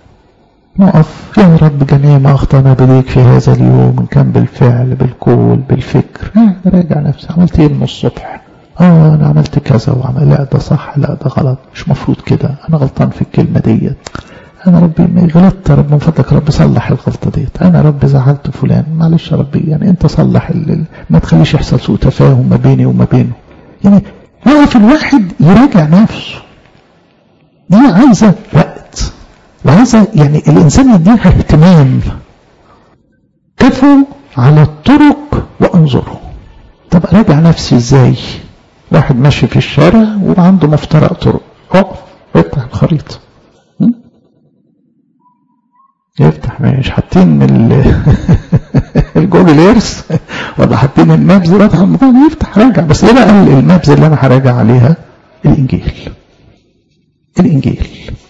نقف يا رب جميع ما اخطانا بليك في هذا اليوم ان كان بالفعل بالقول بالفكر راجع نفسي عملت ايه من الصبح اه انا عملت كذا وعمل لا ده صح لا ده غلط مش مفروض كده انا غلطان في الكلمة ديت انا ربي غلطت يا رب من فضلك رب صلح الغلطة ديت انا رب زعلت فلان معلش يا ربي يعني انت صلح ال... ما تخليش يحصل سوء تفاهم ما بيني وما بينه يعني يقف الواحد يراجع نفسه دي عايزة وقت وعايزة يعني الانسان يديها اهتمام كفوا على الطرق وانظروا طب اراجع نفسي ازاي واحد ماشي في الشارع وعنده مفترق طرق اقف افتح الخريطة يفتح مش حاطين الجوجل ايرث ولا حاطين المابز دلوقتي على الموبايل يفتح راجع بس ايه بقى المابز اللي انا هراجع عليها الانجيل الانجيل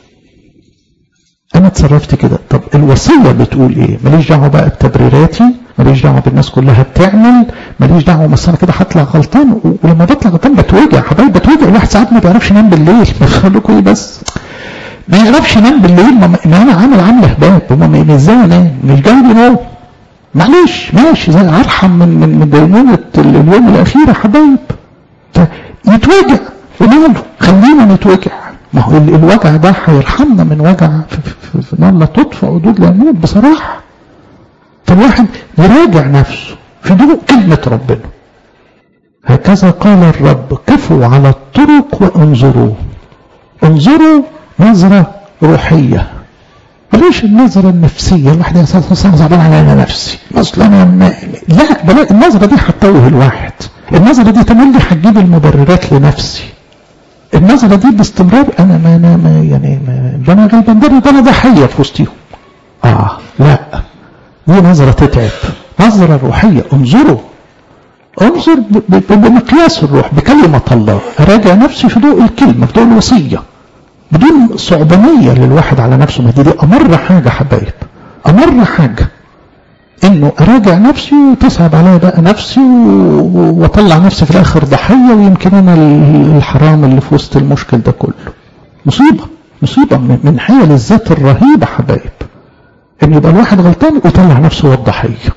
انا اتصرفت كده طب الوصيه بتقول ايه ماليش دعوه بقى بتبريراتي ماليش دعوه بالناس كلها بتعمل ماليش دعوه بس انا كده هطلع غلطان ولما بطلع غلطان بتوجع حبايبي بتوجع الواحد ساعات ما بيعرفش ينام بالليل بقول لكم ايه بس ما يعرفش ينام بالليل ما, ما انا عامل عامل هباب وما ازاي انام مش جاي لي نوم معلش ماشي زي ارحم من من من دينونه اليوم الاخير يا حبايب يتوجع وماله خلينا نتوجع ما هو الوجع ده هيرحمنا من وجع في, في نار لا تطفى ودود لا يموت بصراحه فالواحد يراجع نفسه في ضوء كلمه ربنا هكذا قال الرب كفوا على الطرق وانظروا انظروا نظرة روحية بلاش النظرة النفسية الواحد أساسا زعلان على أنا نفسي أصلا أنا ما... لا بلا النظرة دي هتتوه الواحد النظرة دي تملي هتجيب المبررات لنفسي النظرة دي باستمرار أنا ما أنا ما يعني ما ده أنا غلبان ده أنا ضحية في وسطيهم آه لا دي نظرة تتعب نظرة روحية انظروا انظر بمقياس الروح بكلمة الله أراجع نفسي في ضوء الكلمة في ضوء الوصية بدون صعبانية للواحد على نفسه ما دي, دي أمر حاجة حبايب أمر حاجة إنه أراجع نفسي وتصعب عليا بقى نفسي وأطلع نفسي في الآخر ضحية ويمكن أنا الحرام اللي في وسط المشكل ده كله مصيبة مصيبة من حيل الذات الرهيبة حبايب إن يبقى الواحد غلطان ويطلع نفسه هو الضحية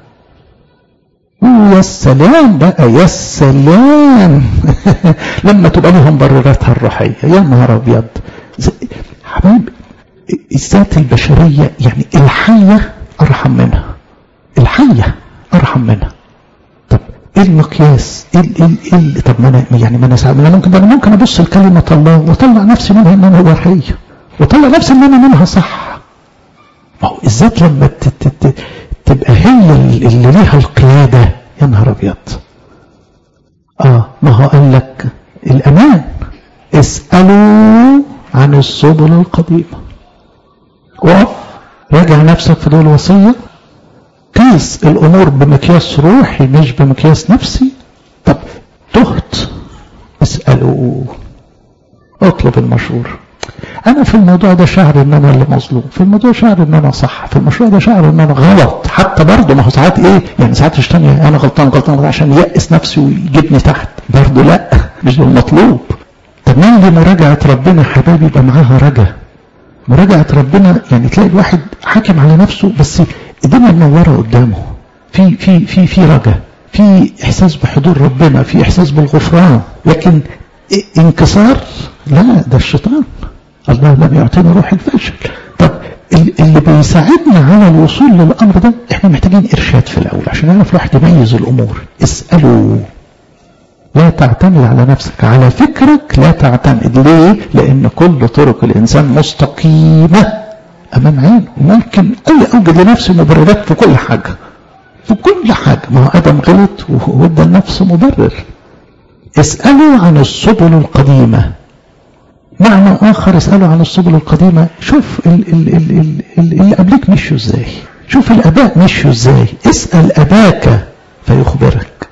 ويا سلام بقى يا سلام لما تبقى لهم مبرراتها الروحية يا نهار أبيض حبايب الذات البشرية يعني الحية أرحم منها الحية أرحم منها طب إيه المقياس؟ إيه إيه إيه طب ما أنا يعني ما أنا ساعة أنا ممكن أنا ممكن أبص لكلمة الله وأطلع نفسي منها إن أنا ضحية وأطلع نفسي إن أنا منها صح ما هو الذات لما تبقى هي اللي ليها القيادة يا نهار أبيض آه ما هو قال لك الأمان اسألوا عن السبل القديمة وقف راجع نفسك في دول الوصية قيس الأمور بمقياس روحي مش بمقياس نفسي طب تهت اسألوا اطلب المشورة انا في الموضوع ده شعر ان انا اللي مظلوم في الموضوع شعر ان انا صح في المشروع ده شعر ان انا غلط حتى برضه ما هو ساعات ايه يعني ساعات الشيطان انا غلطان غلطان عشان ييأس نفسي ويجيبني تحت برضه لا مش ده المطلوب تملي مراجعة ربنا حبايبي يبقى معاها رجا مراجعة ربنا يعني تلاقي الواحد حاكم على نفسه بس الدنيا منورة قدامه في في في في رجا في احساس بحضور ربنا في احساس بالغفران لكن انكسار لا ده الشيطان الله لم يعطينا روح الفشل طب اللي بيساعدنا على الوصول للامر ده احنا محتاجين ارشاد في الاول عشان نعرف الواحد يميز الامور اسالوا لا تعتمد على نفسك على فكرك لا تعتمد ليه لان كل طرق الانسان مستقيمه امام عينه وممكن قوي اوجد لنفسي مبررات في كل حاجه في كل حاجه ما هو ادم غلط وادى لنفسه مبرر اسالوا عن السبل القديمه معنى آخر اسألوا عن السبل القديمة شوف ال ال ال ال اللي قبلك مشوا ازاي شوف الآباء مشوا ازاي اسأل أباك فيخبرك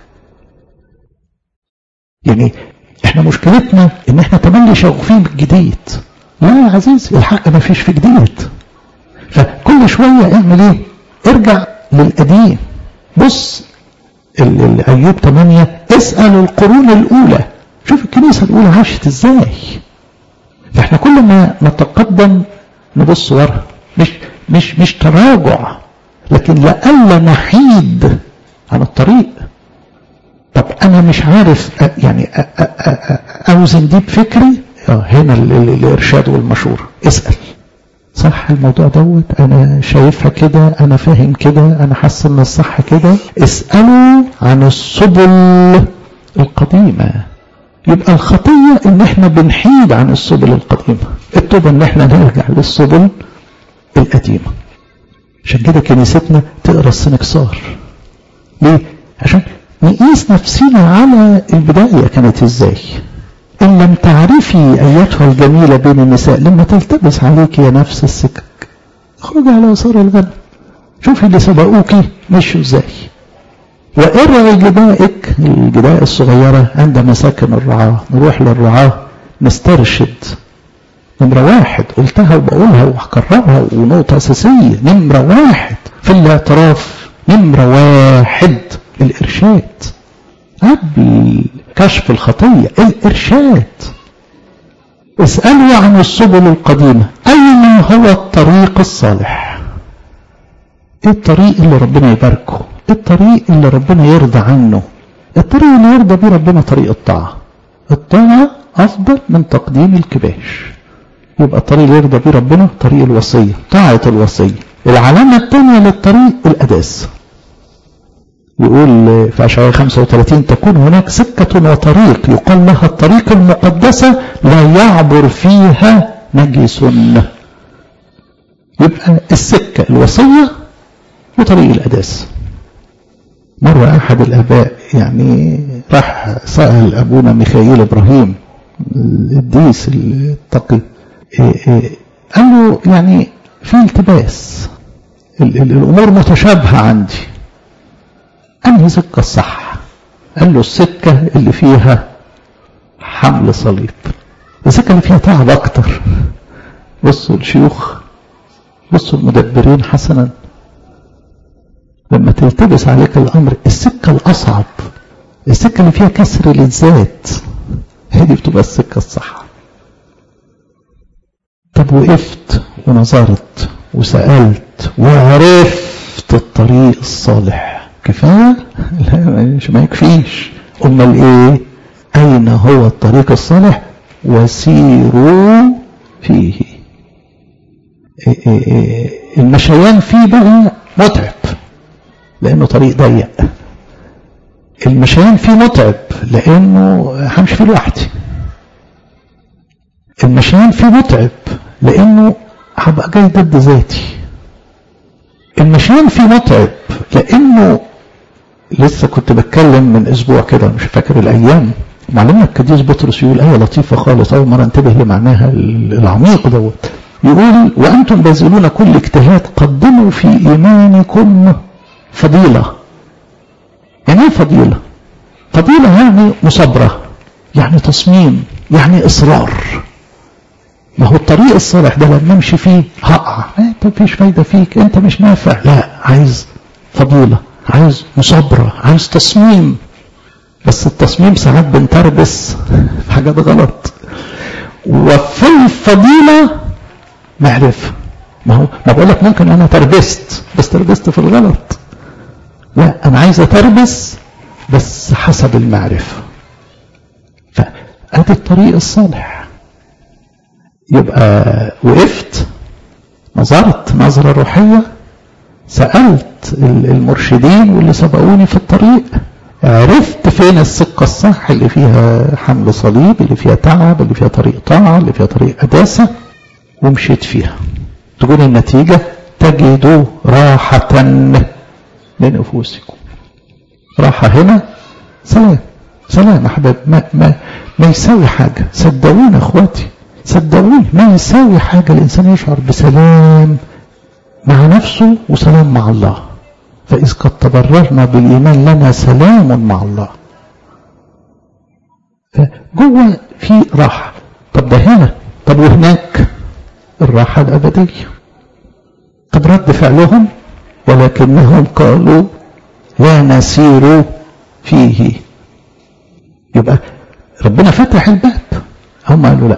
يعني احنا مشكلتنا ان احنا تملي شغوفين بالجديد لا يا عزيزي الحق ما فيش في جديد فكل شوية اعمل ايه ارجع للقديم بص ايوب 8 اسأل القرون الاولى شوف الكنيسة الاولى عاشت ازاي فاحنا كل ما نتقدم نبص ورا مش مش مش تراجع لكن لئلا نحيد عن الطريق طب انا مش عارف يعني اوزن دي بفكري اه هنا الارشاد والمشوره اسال صح الموضوع دوت انا شايفها كده انا فاهم كده انا حاسس ان الصح كده اسالوا عن السبل القديمه يبقى الخطية ان احنا بنحيد عن السبل القديمة التوبة ان احنا نرجع للسبل القديمة عشان كده كنيستنا تقرا السنكسار ليه؟ عشان نقيس نفسنا على البداية كانت ازاي ان لم تعرفي ايتها الجميلة بين النساء لما تلتبس عليك يا نفس السكك خرجي على يسار الغنم شوفي اللي سبقوكي مشوا ازاي وارعي جدائك الجداء الصغيرة عند مساكن الرعاة نروح للرعاة نسترشد نمرة واحد قلتها وبقولها وهكررها ونقطة أساسية نمرة واحد في الاعتراف نمرة واحد الإرشاد قبل كشف الخطية الإرشاد اسألوا عن السبل القديمة أين هو الطريق الصالح ايه الطريق اللي ربنا يباركه ايه الطريق اللي ربنا يرضى عنه الطريق اللي يرضى بيه ربنا طريق الطاعة الطاعة أفضل من تقديم الكباش يبقى الطريق اللي يرضى بيه ربنا طريق الوصية طاعة الوصية العلامة الثانية للطريق الأداس يقول في أشعياء 35 تكون هناك سكة وطريق يقال لها الطريق المقدسة لا يعبر فيها نجس يبقى السكة الوصية وطريق الأداس مرة أحد الآباء يعني راح سأل أبونا ميخائيل إبراهيم القديس التقي قال له يعني في التباس الأمور متشابهة عندي أنهي سكة الصح قال له السكة اللي فيها حمل صليب السكة اللي فيها تعب أكتر بصوا الشيوخ بصوا المدبرين حسنا لما تلتبس عليك الأمر السكة الأصعب السكة اللي فيها كسر للذات هي دي بتبقى السكة الصح طب وقفت ونظرت وسألت وعرفت الطريق الصالح كفاية لا مش ما يكفيش أمال إيه أين هو الطريق الصالح وسيروا فيه إيه إيه إيه المشيان فيه بقى متعب لأنه طريق ضيق المشيان فيه متعب لأنه همشي فيه لوحدي المشيان فيه متعب لأنه هبقى جاي ضد ذاتي المشيان فيه متعب لأنه لسه كنت بتكلم من أسبوع كده مش فاكر الأيام معلمنا القديس بطرس يقول آية لطيفة خالص أول مرة انتبه لمعناها العميق دوت يقول وأنتم باذلون كل اجتهاد قدموا في إيمانكم فضيلة يعني ايه فضيلة فضيلة يعني مصابرة يعني تصميم يعني إصرار ما هو الطريق الصالح ده لما امشي فيه هقع انت مفيش فايدة فيك انت مش نافع لا عايز فضيلة عايز مصابرة عايز تصميم بس التصميم ساعات بنتربس في حاجات غلط وفي الفضيلة معرفة ما هو ما بقول لك ممكن انا تربست بس تربست في الغلط لا انا عايز اتربس بس حسب المعرفة فادي الطريق الصالح يبقى وقفت نظرت نظرة روحية سألت المرشدين واللي سبقوني في الطريق عرفت فين السكة الصح اللي فيها حمل صليب اللي فيها تعب اللي فيها طريق طاعة اللي فيها طريق قداسة ومشيت فيها تقول النتيجة تجدوا راحة لنفوسكم راحة هنا سلام سلام يا حبايب ما, ما, ما يساوي حاجة صدقوني اخواتي صدقوني ما يساوي حاجة الإنسان يشعر بسلام مع نفسه وسلام مع الله فإذ قد تبررنا بالإيمان لنا سلام مع الله فجوه في راحة طب ده هنا طب وهناك الراحة الأبدية طب رد فعلهم ولكنهم قالوا لا نسير فيه يبقى ربنا فتح الباب هم قالوا لا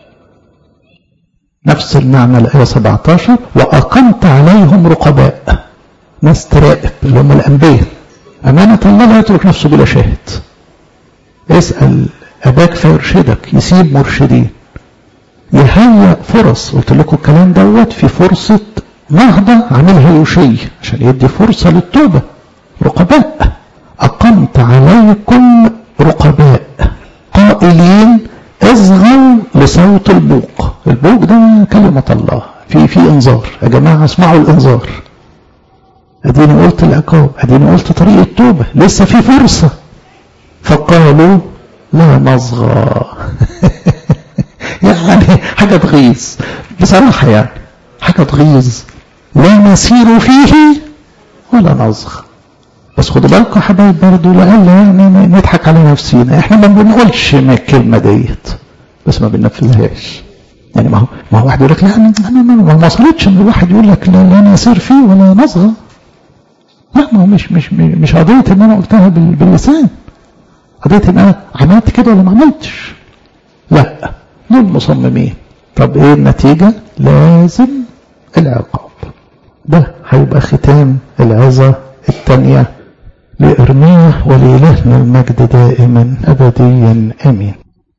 نفس المعنى الآية 17 وأقمت عليهم رقباء ناس تراقب اللي هم الأنبياء أمانة الله لا يترك نفسه بلا شاهد اسأل أباك فيرشدك يسيب مرشدين يهيأ فرص قلت لكم الكلام دوت في فرصة نهضة عملها يوشي عشان يدي فرصة للتوبة رقباء أقمت عليكم رقباء قائلين اصغوا لصوت البوق البوق ده كلمة الله في في انذار يا جماعة اسمعوا الانذار اديني قلت العقاب اديني قلت طريق التوبة لسه في فرصة فقالوا لا نصغى يعني حاجة تغيظ بصراحة يعني حاجة تغيظ لا نسير فيه ولا نصغى بس بس خدوا بالكم يا حبايب برضه لألا يعني نضحك على نفسينا احنا ما بنقولش ما الكلمة ديت بس ما بننفذهاش يعني ما هو ما هو واحد يقول لك لا انا ما ما وصلتش ان الواحد يقول لك لا, لا نسير فيه ولا نصغى لا ما هو مش مش مش قضية ان انا قلتها باللسان قضية ان انا عملت كده ولا ما عملتش لا دول مصممين طب ايه النتيجة لازم العقاب ده هيبقى ختام العظة الثانية لإرميا ولإلهنا المجد دائما أبديا آمين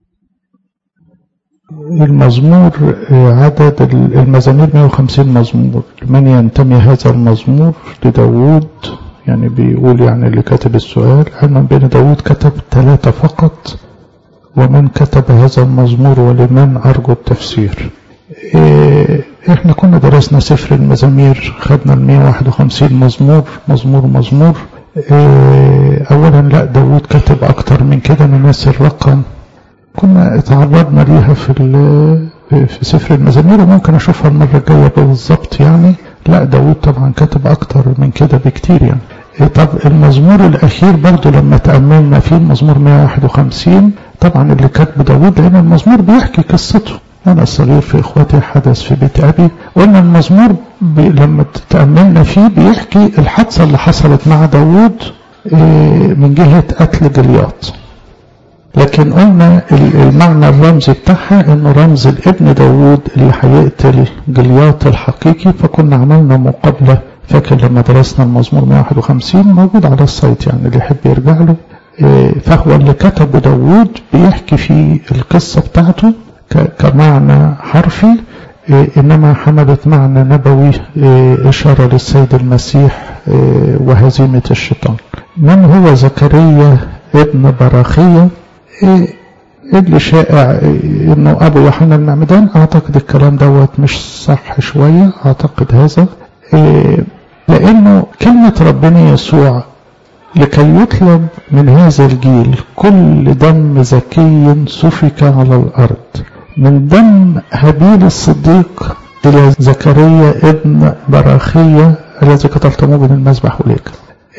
المزمور عدد المزامير 150 مزمور من ينتمي هذا المزمور لداود يعني بيقول يعني اللي كاتب السؤال علما بين داود كتب ثلاثة فقط ومن كتب هذا المزمور ولمن أرجو التفسير إيه احنا كنا درسنا سفر المزامير خدنا ال 151 مزمور مزمور مزمور إيه اولا لا داود كتب اكتر من كده انا ناسي الرقم كنا تعرضنا ليها في في سفر المزامير وممكن اشوفها المره الجايه بالظبط يعني لا داود طبعا كتب اكتر من كده بكتير يعني إيه طب المزمور الاخير برضو لما تاملنا فيه المزمور 151 طبعا اللي كاتبه داود لان المزمور بيحكي قصته أنا الصغير في إخواتي حدث في بيت أبي قلنا المزمور لما تأملنا فيه بيحكي الحادثة اللي حصلت مع داود من جهة قتل جلياط لكن قلنا المعنى الرمزي بتاعها انه رمز الابن داود اللي هيقتل جلياط الحقيقي فكنا عملنا مقابلة فاكر لما درسنا المزمور 151 موجود على السايت يعني اللي يحب يرجع له فهو اللي كتبه داود بيحكي في القصة بتاعته كمعنى حرفي إنما حملت معنى نبوي إشارة للسيد المسيح وهزيمة الشيطان من هو زكريا ابن براخية اللي شائع انه ابو يوحنا المعمدان اعتقد الكلام دوت مش صح شوية اعتقد هذا لانه كلمة ربنا يسوع لكي يطلب من هذا الجيل كل دم زكي سفك على الارض من دم هابيل الصديق إلى زكريا ابن براخية الذي قتلتموه بين المذبح والهيكل.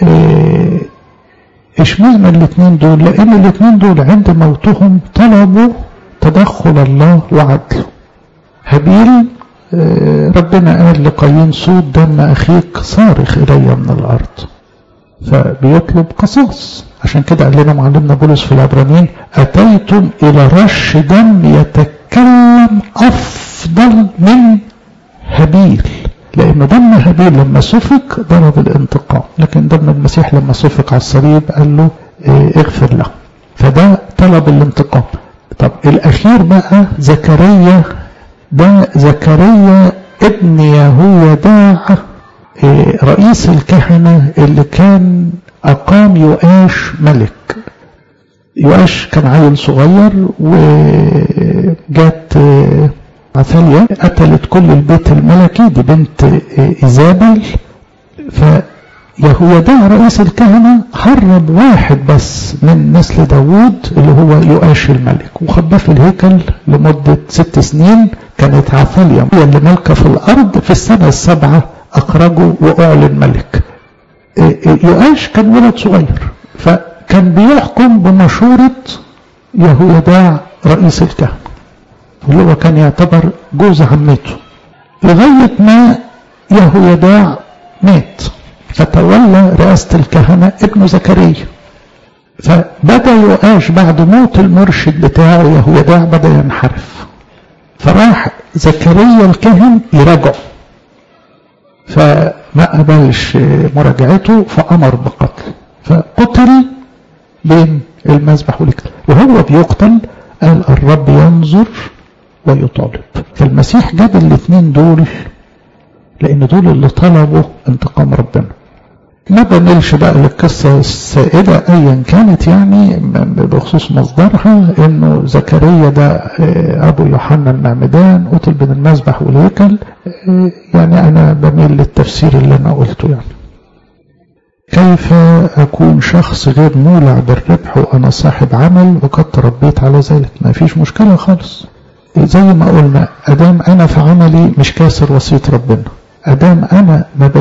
اشمعنى الاثنين دول؟ لأن الاثنين دول عند موتهم طلبوا تدخل الله وعدله. هابيل ربنا قال لقايين صوت دم أخيك صارخ إلي من الأرض. فبيطلب قصاص عشان كده قال لنا معلمنا بولس في العبرانيين أتيتم إلى رش دم يتك تكلم أفضل من هابيل لأن دم هابيل لما سفك ضرب الانتقام لكن دم المسيح لما سفك على الصليب قال له اه اغفر له فده طلب الانتقام طب الأخير بقى زكريا ده زكريا ابن يهويداع اه رئيس الكهنة اللي كان أقام يؤاش ملك يؤاش كان عيل صغير وجات عثاليا قتلت كل البيت الملكي دي بنت إيزابل فيهويداع رئيس الكهنة هرب واحد بس من نسل داوود اللي هو يؤاش الملك وخباه في الهيكل لمدة ست سنين كانت عثاليا هي اللي ملكة في الأرض في السنة السابعة أخرجه وأعلن ملك يؤاش كان ولد صغير فكان بيحكم بمشورة يهويداع رئيس الكهنة اللي هو كان يعتبر جوز عمته لغاية ما يهويداع مات فتولى رئاسة الكهنة ابن زكريا فبدأ يؤاش بعد موت المرشد بتاعه يهويداع بدأ ينحرف فراح زكريا الكاهن يراجعه فما قبلش مراجعته فأمر بقتله فقتل بين المذبح والكتاب وهو بيقتل قال الرب ينظر ويطالب فالمسيح جاب الاثنين دول لان دول اللي طلبوا انتقام ربنا ما بنلش بقى للقصة السائدة ايا كانت يعني بخصوص مصدرها انه زكريا ده ابو يوحنا المعمدان قتل بين المذبح والهيكل يعني انا بميل للتفسير اللي انا قلته يعني كيف أكون شخص غير مولع بالربح وأنا صاحب عمل وقد تربيت على ذلك ما فيش مشكلة خالص زي ما قلنا أدام أنا في عملي مش كاسر وصية ربنا أدام أنا ما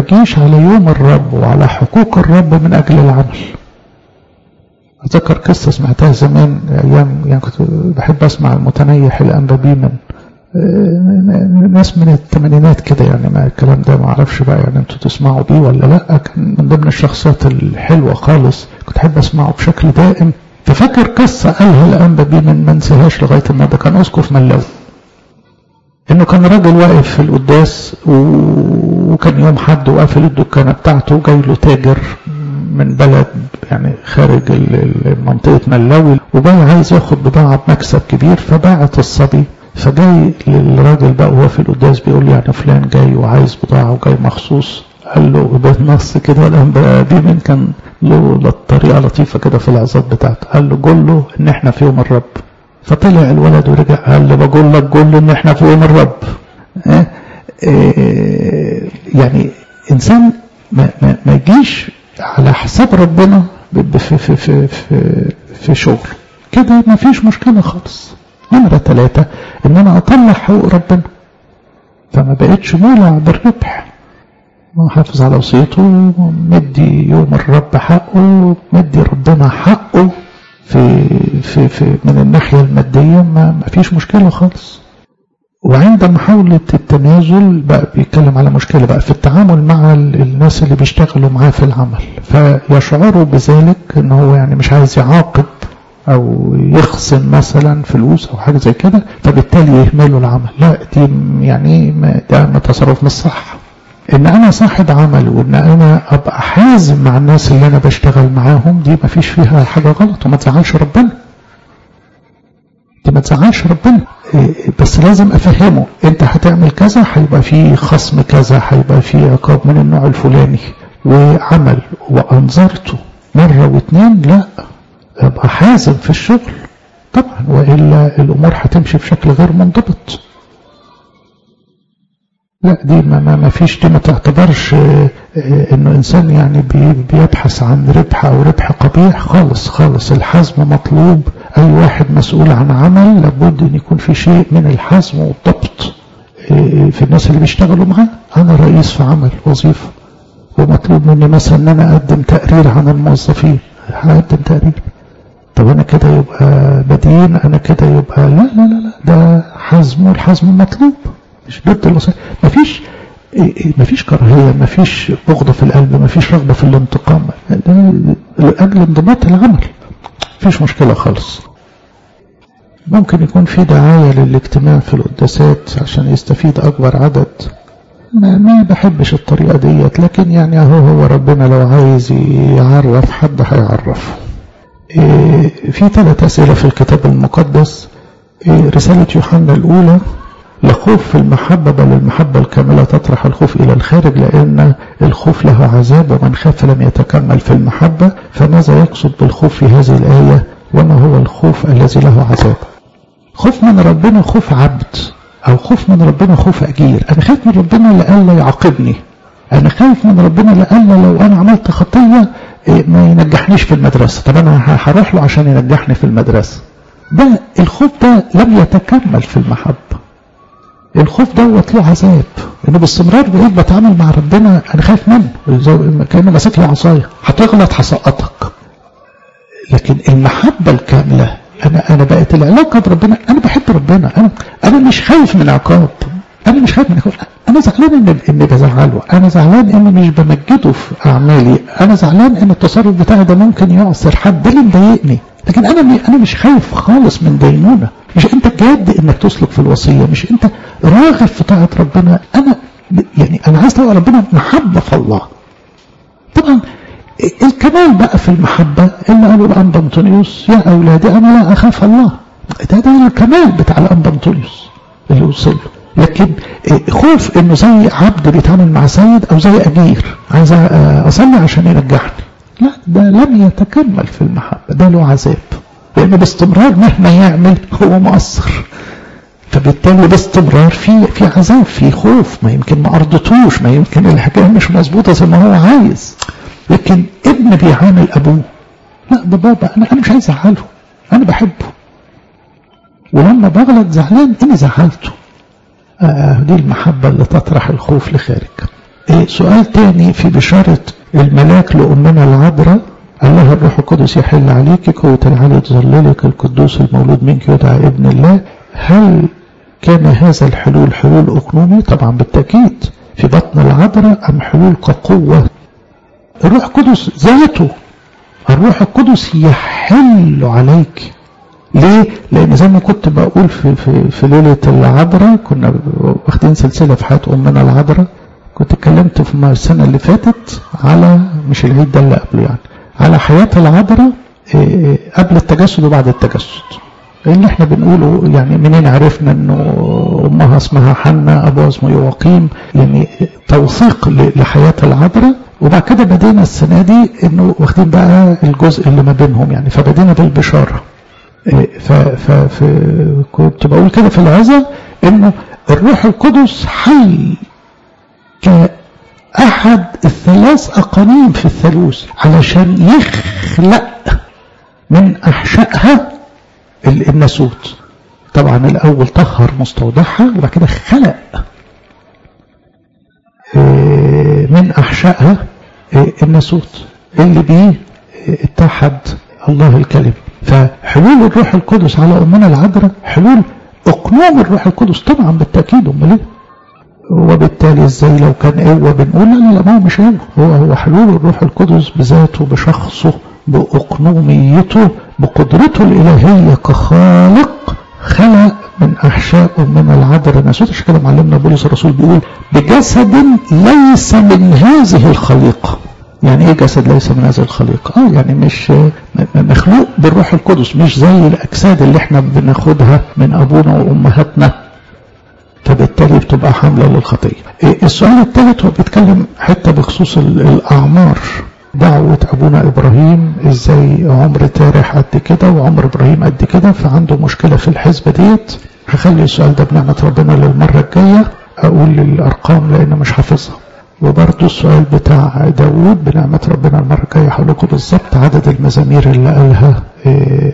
اجيش على يوم الرب وعلى حقوق الرب من اجل العمل اتذكر قصة سمعتها زمان ايام يعني كنت بحب اسمع المتنيح الانبابي من ناس من الثمانينات كده يعني ما الكلام ده ما اعرفش بقى يعني انتوا تسمعوا بيه ولا لا كان من ضمن الشخصيات الحلوه خالص كنت احب اسمعه بشكل دائم ففاكر قصه قالها الانبابي من ما انساهاش لغايه النهارده كان اسقف ملاوي انه كان راجل واقف في القداس وكان يوم حد وقافل الدكانه بتاعته وجاي له تاجر من بلد يعني خارج منطقه ملاوي وجاي عايز ياخد بضاعه بمكسب كبير فباعت الصبي فجاي للراجل بقى وهو في القداس بيقول لي يعني فلان جاي وعايز بضاعه وجاي مخصوص قال له بالنص كده الانبابي من كان له طريقه لطيفه كده في العظات بتاعته قال له قول له ان احنا في يوم الرب فطلع الولد ورجع قال له بقول لك قول له ان احنا في يوم الرب اه اه يعني انسان ما, ما, ما يجيش على حساب ربنا في في في في, في شغل كده ما فيش مشكله خالص نمرة ثلاثة ان انا اطلع حقوق ربنا فما بقتش مولع بالربح محافظ على وصيته مدي يوم الرب حقه مدي ربنا حقه في في في من الناحية المادية ما, ما فيش مشكلة خالص وعند محاولة التنازل بقى بيتكلم على مشكلة بقى في التعامل مع الناس اللي بيشتغلوا معاه في العمل فيشعروا بذلك ان هو يعني مش عايز يعاقب او يخصم مثلا فلوس او حاجة زي كده فبالتالي يهملوا العمل لا دي يعني ده تصرف مش صح ان انا صاحب عمل وان انا ابقى حازم مع الناس اللي انا بشتغل معاهم دي ما فيش فيها حاجة غلط وما تزعلش ربنا دي ما تزعلش ربنا بس لازم افهمه انت هتعمل كذا هيبقى في خصم كذا هيبقى في عقاب من النوع الفلاني وعمل وانظرته مرة واثنين لا ابقى حازم في الشغل طبعا والا الامور هتمشي بشكل غير منضبط لا دي ما, ما, ما فيش دي ما تعتبرش انه انسان يعني بي بيبحث عن ربح او ربح قبيح خالص خالص الحزم مطلوب اي واحد مسؤول عن عمل لابد ان يكون في شيء من الحزم والضبط في الناس اللي بيشتغلوا معاه انا رئيس في عمل وظيفه ومطلوب مني مثلا ان انا اقدم تقرير عن الموظفين هقدم تقرير طب انا كده يبقى بدين انا كده يبقى لا لا لا لا ده حزم والحزم مطلوب مش ضد الوصية مفيش مفيش كراهية مفيش بغضة في القلب مفيش رغبة في الانتقام لأجل انضباط العمل مفيش مشكلة خالص ممكن يكون في دعاية للاجتماع في القداسات عشان يستفيد أكبر عدد ما, ما بحبش الطريقة ديت لكن يعني اهو هو ربنا لو عايز يعرف حد هيعرفه إيه في ثلاث أسئلة في الكتاب المقدس إيه رسالة يوحنا الأولى لخوف في المحبة بل المحبة الكاملة تطرح الخوف إلى الخارج لأن الخوف له عذاب ومن خاف لم يتكمل في المحبة فماذا يقصد بالخوف في هذه الآية وما هو الخوف الذي له عذاب خوف من ربنا خوف عبد أو خوف من ربنا خوف أجير أنا خايف من ربنا لألا يعاقبني أنا خايف من ربنا لألا لو أنا عملت خطية ما ينجحنيش في المدرسة طب أنا هروح له عشان ينجحني في المدرسة ده الخوف ده لم يتكمل في المحبة الخوف دوت له عذاب انه باستمرار بقيت بتعامل مع ربنا انا خايف منه كانه ماسك لي عصايه هتغلط هسقطك لكن المحبه الكامله انا انا بقت العلاقه بربنا انا بحب ربنا انا انا مش خايف من عقاب انا مش خايف من عقاب انا زعلان ان اني بزعله انا زعلان اني مش بمجده في اعمالي انا زعلان ان التصرف بتاعي ده ممكن يعصر حد ده اللي مضايقني لكن انا انا مش خايف خالص من دينونه مش انت جاد انك تسلك في الوصيه مش انت راغب في طاعه ربنا انا يعني انا عايز تلاقي ربنا محبه في الله طبعا الكمال بقى في المحبه اللي قالوا الانبا انطونيوس يا اولادي انا لا اخاف الله ده ده الكمال بتاع الانبا انطونيوس اللي وصل له لكن خوف انه زي عبد بيتعامل مع سيد او زي اجير عايز اصلي عشان ينجحني لا ده لم يتكمل في المحبه ده له عذاب لأنه باستمرار مهما يعمل هو مؤثر فبالتالي باستمرار في في عذاب في خوف ما يمكن ما أرضتوش ما يمكن الحكاية مش مظبوطة زي ما هو عايز لكن ابن بيعامل أبوه لا ده بابا أنا أنا مش عايز أزعله أنا بحبه ولما بغلط زعلان إني زعلته آه دي المحبة اللي تطرح الخوف لخارج إيه سؤال تاني في بشارة الملاك لأمنا العذراء قال لها الروح القدس يحل عليك قوة العلي تظللك القدوس المولود منك يدعى ابن الله هل كان هذا الحلول حلول أقنومي طبعا بالتأكيد في بطن العذراء أم حلول كقوة الروح القدس ذاته الروح القدس يحل عليك ليه؟ لأن زي ما كنت بقول في, في, في ليلة العذراء كنا واخدين سلسلة في حياة أمنا العذراء كنت اتكلمت في السنة اللي فاتت على مش العيد ده اللي قبله يعني على حياة العذراء قبل التجسد وبعد التجسد اللي احنا بنقوله يعني منين عرفنا انه امها اسمها حنة ابوها اسمه يواقيم يعني توثيق لحياة العذراء وبعد كده بدينا السنة دي انه واخدين بقى الجزء اللي ما بينهم يعني فبدينا بالبشارة فكنت بقول كده في العزة انه الروح القدس حي كأحد الثلاث أقانيم في الثالوث علشان يخلق من أحشائها الناسوت طبعا الأول طهر مستودعها وبعد كده خلق من أحشائها الناسوت اللي بيه اتحد الله الكلمة فحلول الروح القدس على أمنا العذراء حلول أقنوم الروح القدس طبعا بالتأكيد أمال ايه وبالتالي ازاي لو كان قوة بنقول لا لا ما هو مش قوة هو هو حلول الروح القدس بذاته بشخصه بأقنوميته بقدرته الإلهية كخالق خلق من أحشاء من العذراء ناسوت عشان كده معلمنا بولس الرسول بيقول بجسد ليس من هذه الخليقة يعني ايه جسد ليس من هذه الخليقة اه يعني مش مخلوق بالروح القدس مش زي الأجساد اللي احنا بناخدها من أبونا وأمهاتنا فبالتالي بتبقى حاملة للخطية السؤال الثالث هو بيتكلم حتى بخصوص الأعمار دعوة أبونا إبراهيم إزاي عمر تارح قد كده وعمر إبراهيم قد كده فعنده مشكلة في الحسبة ديت هخلي السؤال ده بنعمة ربنا للمرة الجاية أقول الأرقام لأن مش حافظها وبرضه السؤال بتاع داوود بنعمة ربنا المرة الجاية هقول لكم بالظبط عدد المزامير اللي قالها